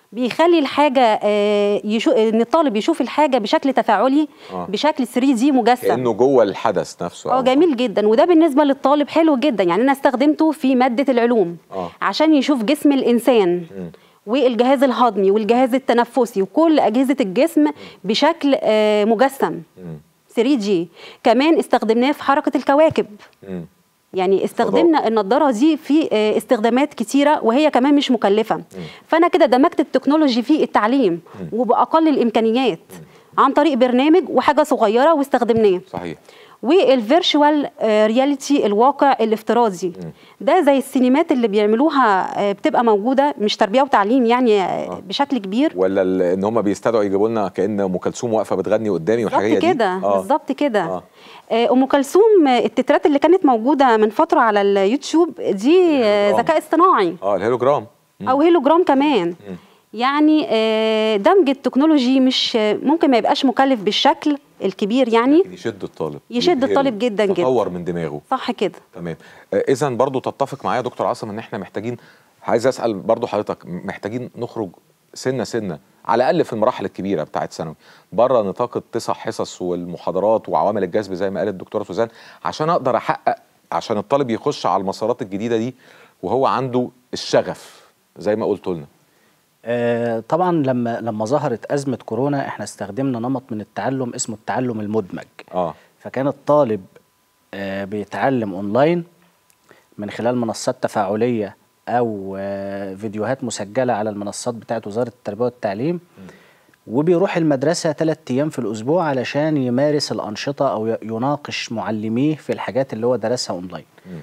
B: بيخلي الحاجه آه، يشو... ان الطالب يشوف الحاجه بشكل تفاعلي
A: آه.
B: بشكل 3 دي مجسم
A: كانه جوه الحدث نفسه
B: اه
A: أو-
B: جميل جدا وده بالنسبه للطالب حلو جدا يعني انا استخدمته في ماده العلوم
A: آه.
B: عشان يشوف جسم الانسان والجهاز الهضمي والجهاز التنفسي وكل اجهزه الجسم بشكل آه، مجسم 3 جي كمان استخدمناه في حركه الكواكب
A: مم.
B: يعني استخدمنا النضاره دي في آه، استخدامات كتيره وهي كمان مش مكلفه فانا كده دمجت التكنولوجي في التعليم وباقل الامكانيات عن طريق برنامج وحاجه صغيره واستخدمناه
A: صحيح
B: والفيرشوال رياليتي الواقع الافتراضي ده زي السينمات اللي بيعملوها آه، بتبقى موجوده مش تربيه وتعليم يعني آه، بشكل كبير
A: ولا ال- ان هم بيستدعوا يجيبوا لنا كان ام كلثوم واقفه بتغني قدامي والحاجات
B: بالظبط
A: دي
B: كده
A: آه.
B: بالظبط كده
A: آه.
B: آه، ام كلثوم آه، التترات اللي كانت موجوده من فتره على اليوتيوب دي آه،
A: الهولوجرام.
B: ذكاء اصطناعي
A: اه الهيلوجرام مم.
B: او هيلوجرام كمان يعني آه، دمج التكنولوجي مش آه، ممكن ما يبقاش مكلف بالشكل الكبير يعني
A: يشد الطالب
B: يشد
A: يبهره،
B: الطالب جداً جداً.
A: يطور من دماغه
B: صح كده
A: تمام اذا برضو تتفق معايا يا دكتور عاصم ان احنا محتاجين عايز اسال برضو حضرتك محتاجين نخرج سنه سنه على الاقل في المراحل الكبيره بتاعت ثانوي بره نطاق التسع حصص والمحاضرات وعوامل الجذب زي ما قالت الدكتوره سوزان عشان اقدر احقق عشان الطالب يخش على المسارات الجديده دي وهو عنده الشغف زي ما قلت لنا
C: آه، طبعا لما لما ظهرت ازمه كورونا احنا استخدمنا نمط من التعلم اسمه التعلم المدمج
A: اه
C: فكان الطالب آه، بيتعلم اونلاين من خلال منصات تفاعليه او آه، فيديوهات مسجله على المنصات بتاعت وزاره التربيه والتعليم وبيروح المدرسه ثلاث ايام في الاسبوع علشان يمارس الانشطه او ي- يناقش معلميه في الحاجات اللي هو درسها اونلاين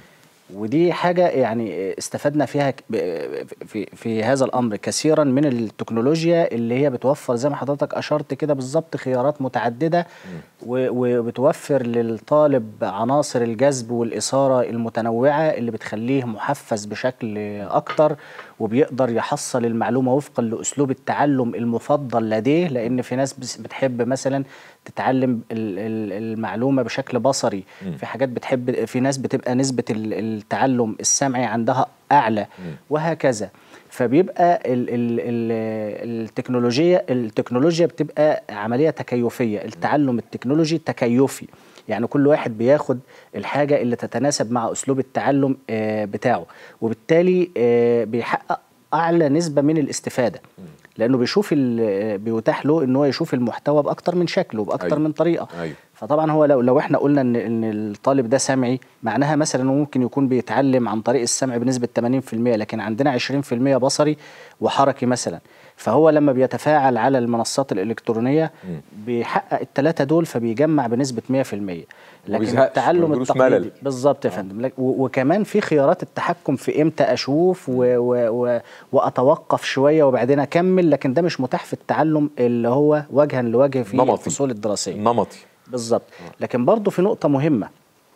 C: ودي حاجة يعني استفدنا فيها ك- ب- في, في هذا الأمر كثيرا من التكنولوجيا اللي هي بتوفر زي ما حضرتك أشرت كده بالظبط خيارات متعددة و- وبتوفر للطالب عناصر الجذب والإثارة المتنوعة اللي بتخليه محفز بشكل أكتر وبيقدر يحصل المعلومة وفقا لأسلوب التعلم المفضل لديه لأن في ناس بس- بتحب مثلا تتعلم ال- ال- المعلومة بشكل بصري في حاجات بتحب في ناس بتبقى نسبة ال- التعلم السمعي عندها أعلى وهكذا فبيبقى ال ال ال التكنولوجيا التكنولوجيا بتبقى عملية تكيفية التعلم التكنولوجي تكيفي يعني كل واحد بياخد الحاجة اللي تتناسب مع أسلوب التعلم آه، بتاعه وبالتالي آه، بيحقق أعلى نسبة من الاستفادة لأنه بيشوف ال- بيتاح له إن هو يشوف المحتوى بأكتر من شكل وبأكتر
A: أيوة.
C: من طريقة
A: أيوة.
C: فطبعا هو لو لو احنا قلنا ان ان الطالب ده سمعي معناها مثلا انه ممكن يكون بيتعلم عن طريق السمع بنسبه 80% لكن عندنا 20% بصري وحركي مثلا فهو لما بيتفاعل على المنصات الالكترونيه بيحقق الثلاثه دول فبيجمع بنسبه 100% لكن
A: بيزهقش، ما
C: التعلم
A: بيجيلوش
C: التقليدي
A: ملل.
C: بالظبط يا فندم لك- و- وكمان في خيارات التحكم في امتى اشوف و و و واتوقف شويه وبعدين اكمل لكن ده مش متاح في التعلم اللي هو وجها لوجه في
A: نمطي.
C: الفصول الدراسيه
A: نمطي
C: بالظبط لكن برضه في نقطة مهمة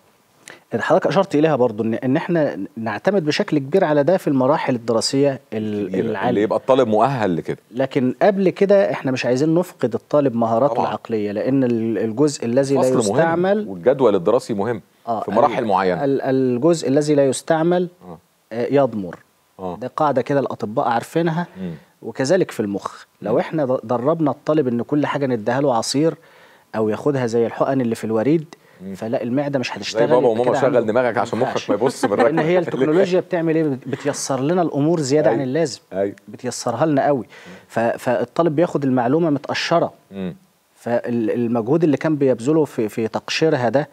C: اللي حضرتك أشرت إليها برضه إن, إن إحنا نعتمد بشكل كبير على ده في المراحل الدراسية ال-
A: اللي
C: العالية
A: يبقى الطالب مؤهل لكده
C: لكن قبل كده إحنا مش عايزين نفقد الطالب مهاراته
A: طبعاً.
C: العقلية لأن ال- الجزء الذي لا
A: فصل مهم
C: يستعمل
A: والجدول الدراسي مهم
C: آه،
A: في مراحل
C: ال-
A: معينه
C: ال- الجزء الذي لا يستعمل
A: آه.
C: آه، يضمر
A: آه.
C: ده قاعدة كده الأطباء عارفينها
A: مم.
C: وكذلك في المخ لو احنا د- دربنا الطالب ان كل حاجة نديها له عصير او ياخدها زي الحقن اللي في الوريد فلا المعدة مش
A: زي
C: هتشتغل
A: بابا
C: يبقى
A: وماما
C: كده
A: شغل
C: عنده-
A: دماغك عشان
C: ينفعش.
A: مخك ما يبص من
C: لان هي التكنولوجيا بتعمل ايه بت- بتيسر لنا الامور زياده عن
A: أيوة.
C: اللازم
A: أيوة.
C: بتيسرها لنا قوي ف- فالطالب بياخد المعلومه متقشره
A: مم.
C: فالمجهود اللي كان بيبذله في في تقشيرها ده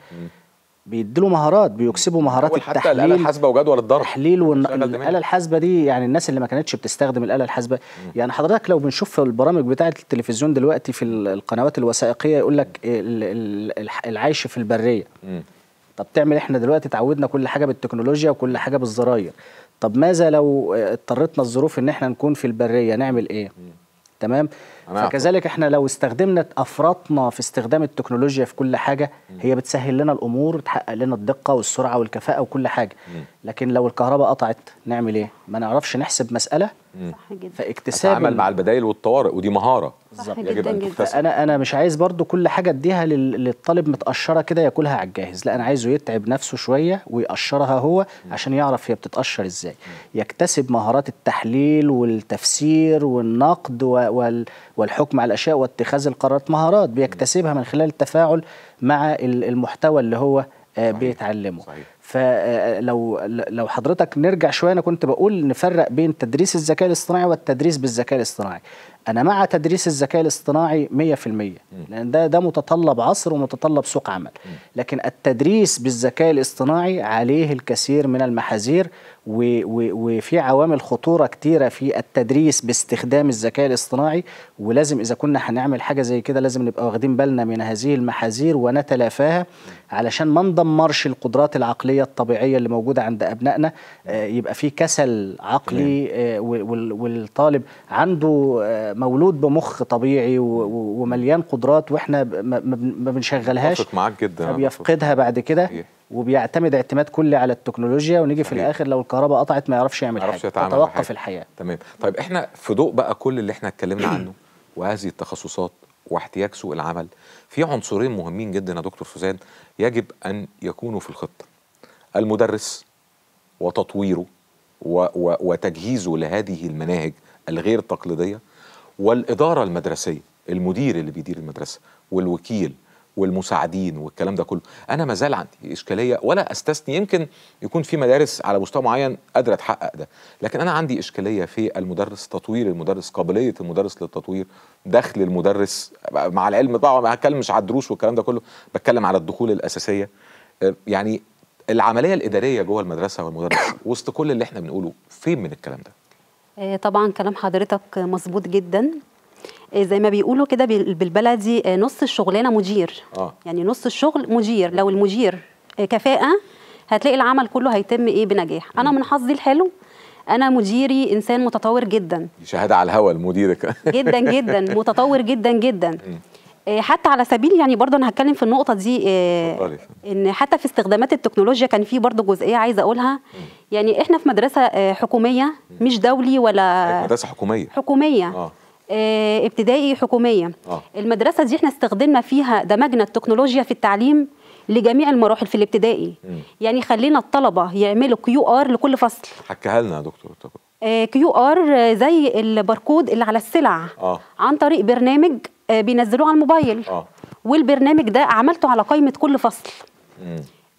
C: بيديله مهارات بيكسبه مهارات
A: أول حتى الآلة
C: التحليل
A: الحاسبة وجدول الضرب
C: التحليل
A: شغل
C: والآلة
A: دماغك.
C: الحاسبة دي يعني الناس اللي ما كانتش بتستخدم الآلة الحاسبة يعني حضرتك لو بنشوف في البرامج بتاعة التلفزيون دلوقتي في ال- القنوات الوثائقية يقول لك ال- ال- الح- العيش في البرية
A: مم.
C: طب تعمل احنا دلوقتي اتعودنا كل حاجة بالتكنولوجيا وكل حاجة بالزراير طب ماذا لو اه، اضطرتنا الظروف ان احنا نكون في البرية نعمل ايه تمام
A: أنا أعرف.
C: فكذلك احنا لو استخدمنا افرطنا في استخدام التكنولوجيا في كل حاجه هي بتسهل لنا الامور تحقق لنا الدقه والسرعه والكفاءه وكل حاجه لكن لو الكهرباء قطعت نعمل ايه ما نعرفش نحسب مساله
B: صح جدا
C: فاكتساب
A: اتعامل
C: ال-
A: مع البدائل والطوارئ ودي مهاره
B: صح
A: يجب
B: جدا
A: أن
B: جدا
A: تكتسب.
C: انا انا مش عايز برضو كل حاجه اديها لل- للطالب متقشره كده ياكلها على الجاهز لا انا عايزه يتعب نفسه شويه ويقشرها هو عشان يعرف هي بتتقشر ازاي يكتسب مهارات التحليل والتفسير والنقد و- وال- والحكم على الاشياء واتخاذ القرارات مهارات بيكتسبها من خلال التفاعل مع ال- المحتوى اللي هو آه،
A: صحيح.
C: بيتعلمه
A: صحيح.
C: فلو لو حضرتك نرجع شويه انا كنت بقول نفرق بين تدريس الذكاء الاصطناعي والتدريس بالذكاء الاصطناعي انا مع تدريس الذكاء الاصطناعي 100% لان ده ده متطلب عصر ومتطلب سوق عمل لكن التدريس بالذكاء الاصطناعي عليه الكثير من المحاذير و- و- وفي عوامل خطوره كتيره في التدريس باستخدام الذكاء الاصطناعي ولازم اذا كنا هنعمل حاجه زي كده لازم نبقى واخدين بالنا من هذه المحاذير ونتلافاها علشان ما ندمرش القدرات العقليه الطبيعيه اللي موجوده عند ابنائنا آه، يبقى في كسل عقلي آه، وال- وال- والطالب عنده آه، مولود بمخ طبيعي و- و- ومليان قدرات واحنا ب- ما ما بن- ما بنشغلهاش
A: اتفق معاك جدا
C: فبيفقدها بعد كده
A: صحيح.
C: وبيعتمد اعتماد كلي على التكنولوجيا ونيجي في
A: صحيح.
C: الاخر لو الكهرباء قطعت ما يعرفش يعمل
A: ما يعرفش
C: حاجه
A: يتعامل مع حاجة.
C: تتوقف الحياه
A: تمام طيب احنا في ضوء بقى كل اللي احنا اتكلمنا عنه وهذه التخصصات واحتياج سوق العمل في عنصرين مهمين جدا يا دكتور سوزان يجب ان يكونوا في الخطه المدرس وتطويره و و وتجهيزه لهذه المناهج الغير تقليديه والاداره المدرسيه المدير اللي بيدير المدرسه والوكيل والمساعدين والكلام ده كله انا ما زال عندي اشكاليه ولا استثني يمكن يكون في مدارس على مستوى معين قادره تحقق ده لكن انا عندي اشكاليه في المدرس تطوير المدرس قابليه المدرس للتطوير دخل المدرس مع العلم طبعا ما هتكلم مش على الدروس والكلام ده كله بتكلم على الدخول الاساسيه آه، يعني العمليه الاداريه جوه المدرسه والمدرس وسط كل اللي احنا بنقوله فين من الكلام ده
B: آه، طبعا كلام حضرتك مظبوط جدا آه، زي ما بيقولوا كده بال- بالبلدي آه، نص الشغلانه مدير
A: اه
B: يعني نص الشغل مدير لو المدير آه، كفاءه هتلاقي العمل كله هيتم ايه بنجاح انا من حظي الحلو انا مديري انسان متطور جدا
A: دي شهاده على الهوا لمديرك
B: جدا جدا متطور جدا جدا آه، حتى على سبيل يعني برضه انا هتكلم في النقطه دي آه،
A: اتفضلي.
B: ان حتى في استخدامات التكنولوجيا كان في برضه جزئيه عايزه اقولها يعني احنا في مدرسه آه، حكوميه مش دولي ولا
A: مدرسه حكوميه
B: حكوميه
A: اه
B: آه، ابتدائي حكوميه
A: آه.
B: المدرسه دي احنا استخدمنا فيها دمجنا التكنولوجيا في التعليم لجميع المراحل في الابتدائي
A: مم.
B: يعني خلينا الطلبه يعملوا كيو ار لكل فصل
A: حكيها لنا يا دكتور
B: كيو ار زي الباركود اللي على السلع
A: اه
B: عن طريق برنامج آه، بينزلوه على الموبايل
A: اه
B: والبرنامج ده عملته على قائمه كل فصل
A: مم.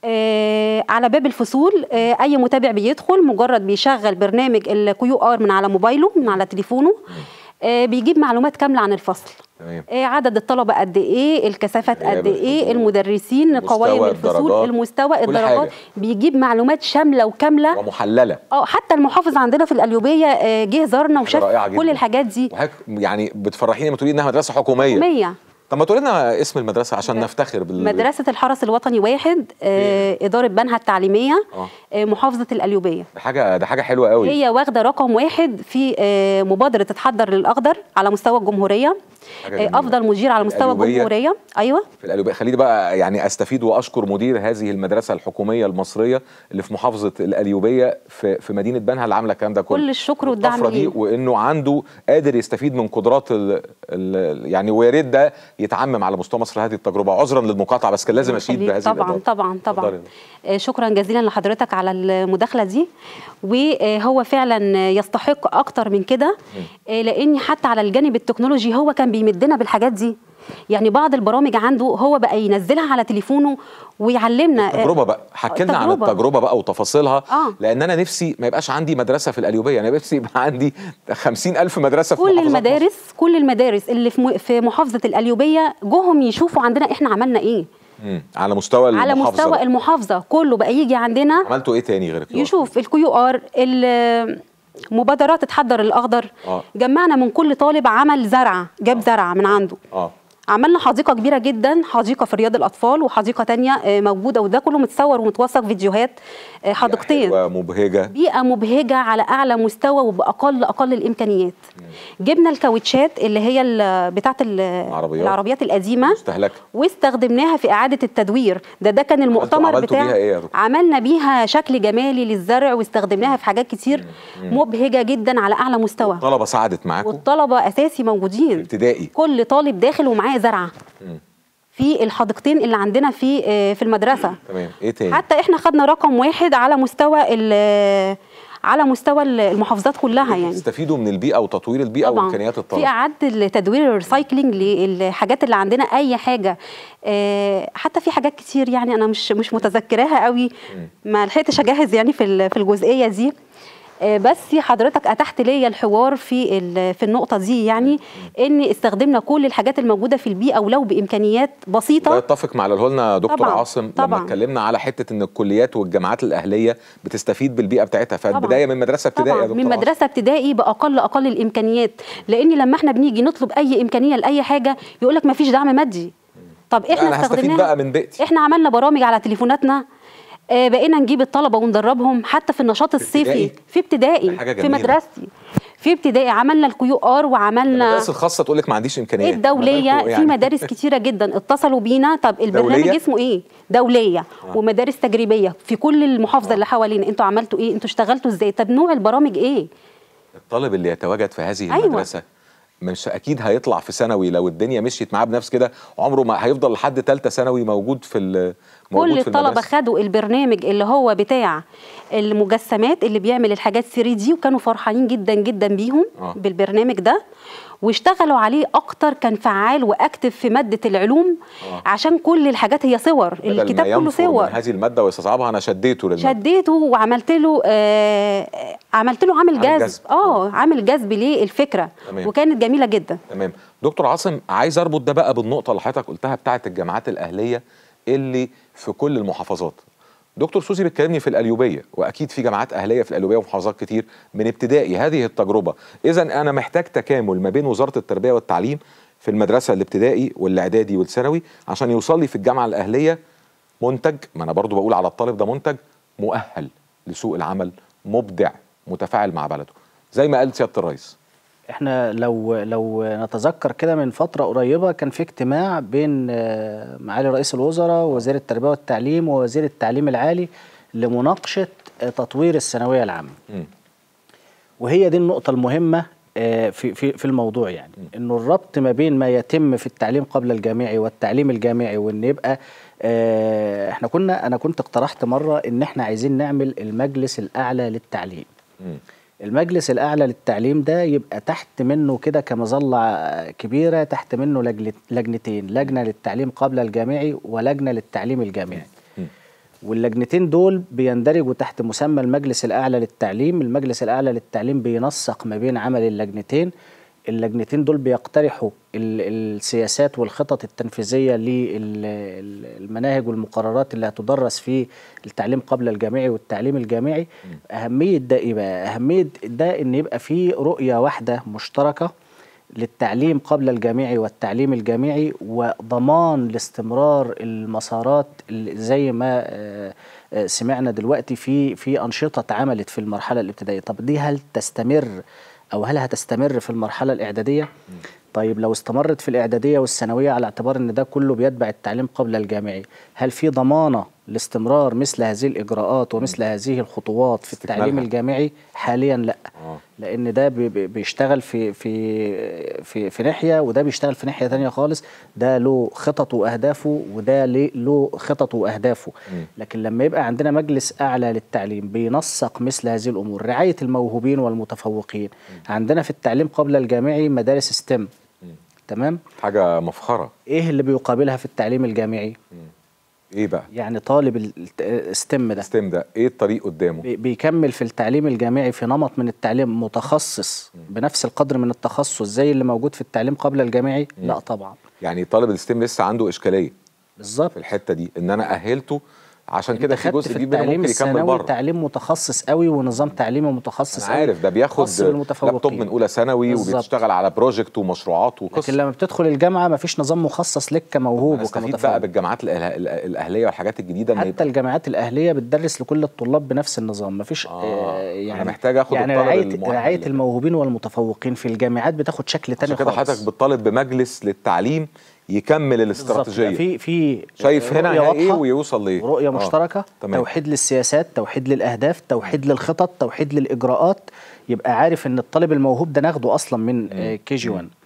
B: آه، على باب الفصول آه، اي متابع بيدخل مجرد بيشغل برنامج الكيو ار من على موبايله من على تليفونه آه، بيجيب معلومات كامله عن الفصل
A: تمام
B: آه، عدد الطلبه قد ايه الكثافات
A: غياب
B: قد ايه
A: الحضور،
B: المدرسين
A: مستوى
B: قوائم الفصول
A: الدرجات،
B: المستوى
A: كل
B: الدرجات
A: حاجة.
B: بيجيب معلومات شامله وكامله
A: ومحلله
B: اه حتى المحافظ عندنا في القليوبيه آه، جه زارنا وشاف
A: رائعة
B: كل
A: جداً.
B: الحاجات دي
A: وحضرتك يعني بتفرحيني لما تقولي انها مدرسه حكوميه
B: 100
A: طب ما تقولي لنا اسم المدرسه عشان نفتخر بال
B: مدرسة الحرس الوطني واحد آه، إدارة بنها التعليمية
A: آه.
B: آه، محافظة القليوبية
A: ده حاجه ده حاجه حلوه قوي
B: هي واخدة رقم واحد في آه، مبادرة تتحضر للأخضر على مستوى الجمهورية
A: حاجة
B: آه،
A: جميلة.
B: أفضل مدير على مستوى
A: القليوبية.
B: الجمهورية أيوة
A: في القليوبيه خليني بقى يعني استفيد واشكر مدير هذه المدرسه الحكوميه المصريه اللي في محافظه القليوبيه في في مدينه بنها اللي عامله الكلام ده كله
B: كل الشكر والدعم
A: والطفرة دي
B: ليه.
A: وانه عنده قادر يستفيد من قدرات ال ال يعني ويا ريت ده يتعمم على مستوى مصر هذه التجربه عذرا للمقاطعه بس كان لازم اشيد
B: خليك.
A: بهذه
B: طبعا
A: الإدارة.
B: طبعا طبعا
A: اتفضلي.
B: آه، شكرا جزيلا لحضرتك على المداخله دي وهو فعلا يستحق اكتر من كده آه، لاني حتى على الجانب التكنولوجي هو كان بيمدنا بالحاجات دي يعني بعض البرامج عنده هو بقى ينزلها على تليفونه ويعلمنا آه،
A: تجربه بقى حكي لنا عن
B: تجربة.
A: التجربه بقى وتفاصيلها
B: آه.
A: لان انا نفسي ما يبقاش عندي مدرسه في القليوبيه انا نفسي يبقى عندي خمسين الف مدرسه في
B: كل
A: محافظات مصر.
B: المدارس كل المدارس اللي في م- في محافظه القليوبيه جوهم يشوفوا عندنا احنا عملنا ايه
A: مم. على مستوى
B: على
A: المحافظة
B: مستوى
A: بقى.
B: المحافظه كله بقى يجي عندنا
A: عملتوا ايه تاني غير الكيو آر؟
B: يشوف الكيو ار مبادرات تحضر الاخضر
A: آه.
B: جمعنا من كل طالب عمل زرعه جاب زرعه من عنده
A: اه
B: عملنا حديقه كبيره جدا حديقه في رياض الاطفال وحديقه تانية آه، موجوده وده كله متصور ومتوثق فيديوهات آه، حديقتين
A: ومبهجه
B: بيئه مبهجه على اعلى مستوى وباقل اقل الامكانيات جبنا الكاوتشات اللي هي ال- بتاعه ال-
A: العربيات.
B: العربيات القديمه
A: مستهلكه
B: واستخدمناها في اعاده التدوير ده ده كان المؤتمر
A: عملتوا
B: بتاع
A: بيها إيه يا دكتور؟
B: عملنا بيها شكل جمالي للزرع واستخدمناها في حاجات كتير مبهجه جدا على اعلى مستوى
A: الطلبه ساعدت معاكم
B: والطلبه اساسي موجودين
A: ابتدائي
B: كل طالب داخل ومعاه زرعه في الحديقتين اللي عندنا في آه، في المدرسه
A: تمام ايه تاني
B: حتى احنا خدنا رقم واحد على مستوى ال- على مستوى المحافظات كلها يعني
A: تستفيدوا من البيئه وتطوير البيئه
B: طبعا
A: وامكانيات
B: في
A: الطلبه
B: اعاده تدوير الريسايكلينج للحاجات اللي عندنا اي حاجه آه، حتى في حاجات كتير يعني انا مش مش متذكراها قوي ما لحقتش اجهز يعني في ال- في الجزئيه دي آه، بس حضرتك اتحت ليا الحوار في ال- في النقطه دي يعني ان استخدمنا كل الحاجات الموجوده في البيئه ولو بامكانيات
A: ده
B: بسيطه
A: يتفق مع اللي قاله لنا دكتور
B: طبعاً،
A: عاصم لما
B: طبعاً.
A: اتكلمنا على حته ان الكليات والجامعات الاهليه بتستفيد بالبيئه بتاعتها فالبدايه من مدرسه ابتدائي يا
B: طبعا
A: دكتور
B: من
A: عاصم.
B: مدرسه ابتدائي باقل اقل الامكانيات لان لما احنا بنيجي نطلب اي امكانيه لاي حاجه يقول لك ما فيش دعم مادي طب
A: لا،
B: احنا
A: انا هستفيد
B: استخدمناها
A: بقى من بيئتي
B: احنا عملنا برامج على تليفوناتنا آه، بقينا نجيب الطلبه وندربهم حتى في النشاط الصيفي
A: ابتدائي؟
B: في ابتدائي
A: ده حاجة
B: في
A: جميلة.
B: مدرستي في ابتدائي عملنا الكيو ار وعملنا
A: المدارس الخاصه تقول لك ما عنديش امكانيات
B: الدوليه
A: ما بالكم
B: في
A: يعني.
B: مدارس كتيره جدا اتصلوا بينا طب البرنامج
A: دولية؟
B: اسمه ايه دوليه ومدارس تجريبيه في كل المحافظه اللي حوالينا انتوا عملتوا ايه انتوا اشتغلتوا ازاي طب نوع البرامج ايه
A: الطالب اللي يتواجد في هذه
B: أيوة.
A: المدرسه مش اكيد هيطلع في ثانوي لو الدنيا مشيت معاه بنفس كده عمره ما هيفضل لحد ثالثه ثانوي موجود في ال- موجود
B: كل
A: في
B: الطلبه
A: المدرسة.
B: خدوا البرنامج اللي هو بتاع المجسمات اللي بيعمل الحاجات 3 دي وكانوا فرحانين جدا جدا بيهم
A: آه.
B: بالبرنامج ده واشتغلوا عليه اكتر كان فعال واكتف في ماده العلوم
A: آه.
B: عشان كل الحاجات هي صور
A: بدل
B: الكتاب
A: ما
B: كله
A: ينفر
B: صور
A: من هذه الماده ويستصعبها انا شديته للماده
B: شديته وعملت له آه عملت له عامل
A: عامل
B: جذب
A: جذب.
B: اه عامل جذب للفكره
A: تمام.
B: وكانت جميله جدا
A: تمام دكتور عاصم عايز اربط ده بقى بالنقطه اللي حضرتك قلتها بتاعه الجامعات الاهليه اللي في كل المحافظات دكتور سوزي بتكلمني في القليوبيه واكيد في جامعات اهليه في القليوبيه ومحافظات كتير من ابتدائي هذه التجربه اذا انا محتاج تكامل ما بين وزاره التربيه والتعليم في المدرسه الابتدائي والاعدادي والثانوي عشان يوصل لي في الجامعه الاهليه منتج ما انا برضو بقول على الطالب ده منتج مؤهل لسوق العمل مبدع متفاعل مع بلده زي ما قال سياده الرئيس
C: احنا لو لو نتذكر كده من فترة قريبة كان في اجتماع بين آه، معالي رئيس الوزراء ووزير التربية والتعليم ووزير التعليم العالي لمناقشة آه، تطوير الثانوية العامة
A: مم.
C: وهي دي النقطة المهمة آه، في في في الموضوع يعني انه الربط ما بين ما يتم في التعليم قبل الجامعي والتعليم الجامعي وان يبقى آه، احنا كنا انا كنت اقترحت مرة ان احنا عايزين نعمل المجلس الاعلى للتعليم
A: مم.
C: المجلس الأعلى للتعليم ده يبقى تحت منه كده كمظلة كبيرة تحت منه لجل- لجنتين لجنة للتعليم قبل الجامعي ولجنة للتعليم الجامعي
A: مم.
C: واللجنتين دول بيندرجوا تحت مسمى المجلس الأعلى للتعليم المجلس الأعلى للتعليم بينسق ما بين عمل اللجنتين اللجنتين دول بيقترحوا ال- السياسات والخطط التنفيذية للمناهج والمقررات اللي هتدرس في التعليم قبل الجامعي والتعليم الجامعي أهمية ده إيه بقى؟ أهمية ده إن يبقى في رؤية واحدة مشتركة للتعليم قبل الجامعي والتعليم الجامعي وضمان لاستمرار المسارات اللي زي ما آه، آه، سمعنا دلوقتي في في أنشطة اتعملت في المرحلة الابتدائية طب دي هل تستمر أو هل هتستمر في المرحلة الإعدادية؟ طيب لو استمرت في الإعدادية والثانوية على اعتبار إن ده كله بيتبع التعليم قبل الجامعي هل في ضمانة لاستمرار مثل هذه الإجراءات ومثل هذه الخطوات في التعليم
A: استكمالها.
C: الجامعي حاليا لا
A: آه.
C: لان ده بي- بي- بيشتغل في في في في ناحيه وده بيشتغل في ناحيه تانية خالص ده له خططه واهدافه وده ليه- له خططه واهدافه لكن لما يبقى عندنا مجلس اعلى للتعليم بينسق مثل هذه الامور رعايه الموهوبين والمتفوقين عندنا في التعليم قبل الجامعي مدارس ستيم تمام
A: حاجه مفخره
C: ايه اللي بيقابلها في التعليم الجامعي
A: ايه بقى
C: يعني طالب الستيم ده
A: الستيم ده ايه الطريق قدامه
C: بي- بيكمل في التعليم الجامعي في نمط من التعليم متخصص بنفس القدر من التخصص زي اللي موجود في التعليم قبل الجامعي لا طبعا
A: يعني طالب الستيم لسه عنده اشكاليه
C: بالظبط
A: في الحته دي ان انا اهلته عشان كده
C: انت
A: في
C: خدت
A: جزء
C: في
A: كبير منه
C: التعليم
A: ممكن يكمل
C: الثانوي
A: بره
C: تعليم متخصص قوي ونظام تعليمي متخصص
A: انا عارف ده بياخد
C: خاص بالمتفوقين.
A: لابتوب من اولى ثانوي
C: بالظبط.
A: وبيشتغل على بروجكت ومشروعات
C: لكن
A: وقصه
C: لما بتدخل الجامعه مفيش نظام مخصص لك كموهوب
A: نستفيد بقى
C: وكمتفوق
A: بالجامعات الأه- الأه- الاهليه والحاجات الجديده ان
C: حتى
A: يبقى
C: الجامعات الاهليه بتدرس لكل الطلاب بنفس النظام مفيش
A: آه،
C: يعني
A: أنا محتاج آخد
C: يعني
A: الطالب
C: رعايه
A: المؤهل
C: رعايه
A: اللي-
C: الموهوبين والمتفوقين في الجامعات بتاخد شكل تاني
A: عشان كده
C: خالص
A: حضرتك بتطالب بمجلس للتعليم يكمل
C: بالظبط.
A: الاستراتيجيه
C: في في
A: شايف هنا
C: رؤية
A: ايه
C: واضحة
A: ويوصل لايه
C: ورؤيه
A: آه،
C: مشتركه
A: تمام.
C: توحيد للسياسات توحيد للاهداف توحيد للخطط توحيد للاجراءات يبقى عارف ان الطالب الموهوب ده ناخده اصلا من كي جي 1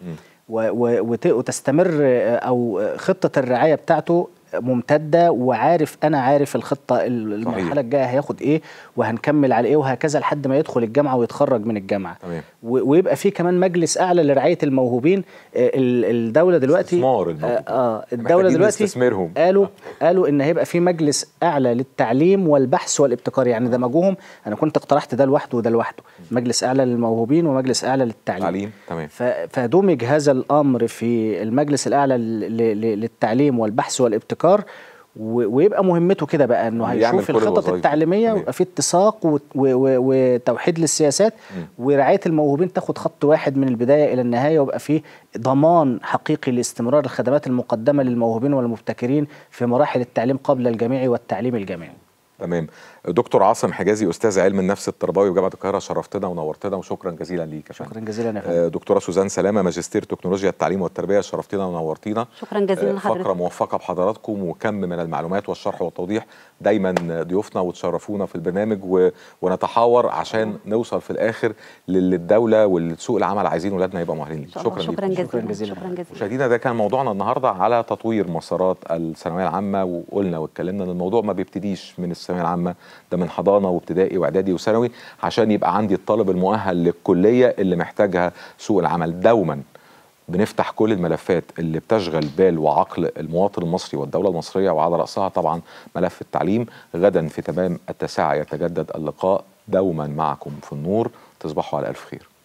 C: وتستمر آه، او آه، خطه الرعايه بتاعته ممتده وعارف انا عارف الخطه ال- المرحله الجايه هياخد ايه وهنكمل على ايه وهكذا لحد ما يدخل الجامعه ويتخرج من الجامعه
A: تمام.
C: و- ويبقى في كمان مجلس اعلى لرعايه الموهوبين آه، ال- الدوله دلوقتي
A: استثمار الموهوبين.
C: اه, آه الدوله
A: محتاجين
C: دلوقتي
A: نستثمرهم.
C: قالوا قالوا ان هيبقى في مجلس اعلى للتعليم والبحث والابتكار يعني دمجوهم انا كنت اقترحت ده لوحده وده لوحده مجلس اعلى للموهوبين ومجلس اعلى للتعليم
A: تعليم تمام
C: ف- فدمج هذا الامر في المجلس الاعلى ل- ل- للتعليم والبحث والابتكار و- ويبقى مهمته كده بقى انه
A: يعمل
C: هيشوف
A: كل
C: الخطط
A: الوظائف.
C: التعليميه
A: تمام.
C: ويبقى في اتساق و- و- و- وتوحيد للسياسات ورعايه الموهوبين تاخد خط واحد من البدايه الى النهايه ويبقى في ضمان حقيقي لاستمرار الخدمات المقدمه للموهوبين والمبتكرين في مراحل التعليم قبل الجامعي والتعليم الجامعي
A: تمام دكتور عاصم حجازي استاذ علم النفس التربوي بجامعه القاهره شرفتنا ونورتنا وشكرا جزيلا ليك يا فندم
C: شكرا جزيلا يا فندم
A: آه، دكتوره سوزان سلامه ماجستير تكنولوجيا التعليم والتربيه شرفتنا ونورتينا
B: شكرا جزيلا
A: آه،
B: لحضرتك
A: فقره موفقه بحضراتكم وكم من المعلومات والشرح والتوضيح دايما ضيوفنا وتشرفونا في البرنامج و... ونتحاور عشان نوصل في الاخر للي الدوله والسوق العمل عايزين ولادنا يبقوا مؤهلين ليه
B: إن شاء الله.
A: شكرا
B: شكرا
A: ليكم.
B: جزيلا
C: جزيلا.
B: شكرا جزيلا
A: مشاهدينا ده كان موضوعنا النهارده على تطوير مسارات الثانويه العامه وقلنا واتكلمنا ان الموضوع ما بيبتديش من الثانويه العامه ده من حضانه وابتدائي واعدادي وثانوي عشان يبقى عندي الطالب المؤهل للكليه اللي محتاجها سوق العمل دوما بنفتح كل الملفات اللي بتشغل بال وعقل المواطن المصري والدولة المصرية وعلى رأسها طبعا ملف التعليم غدا في تمام التاسعة يتجدد اللقاء دوما معكم في النور تصبحوا على ألف خير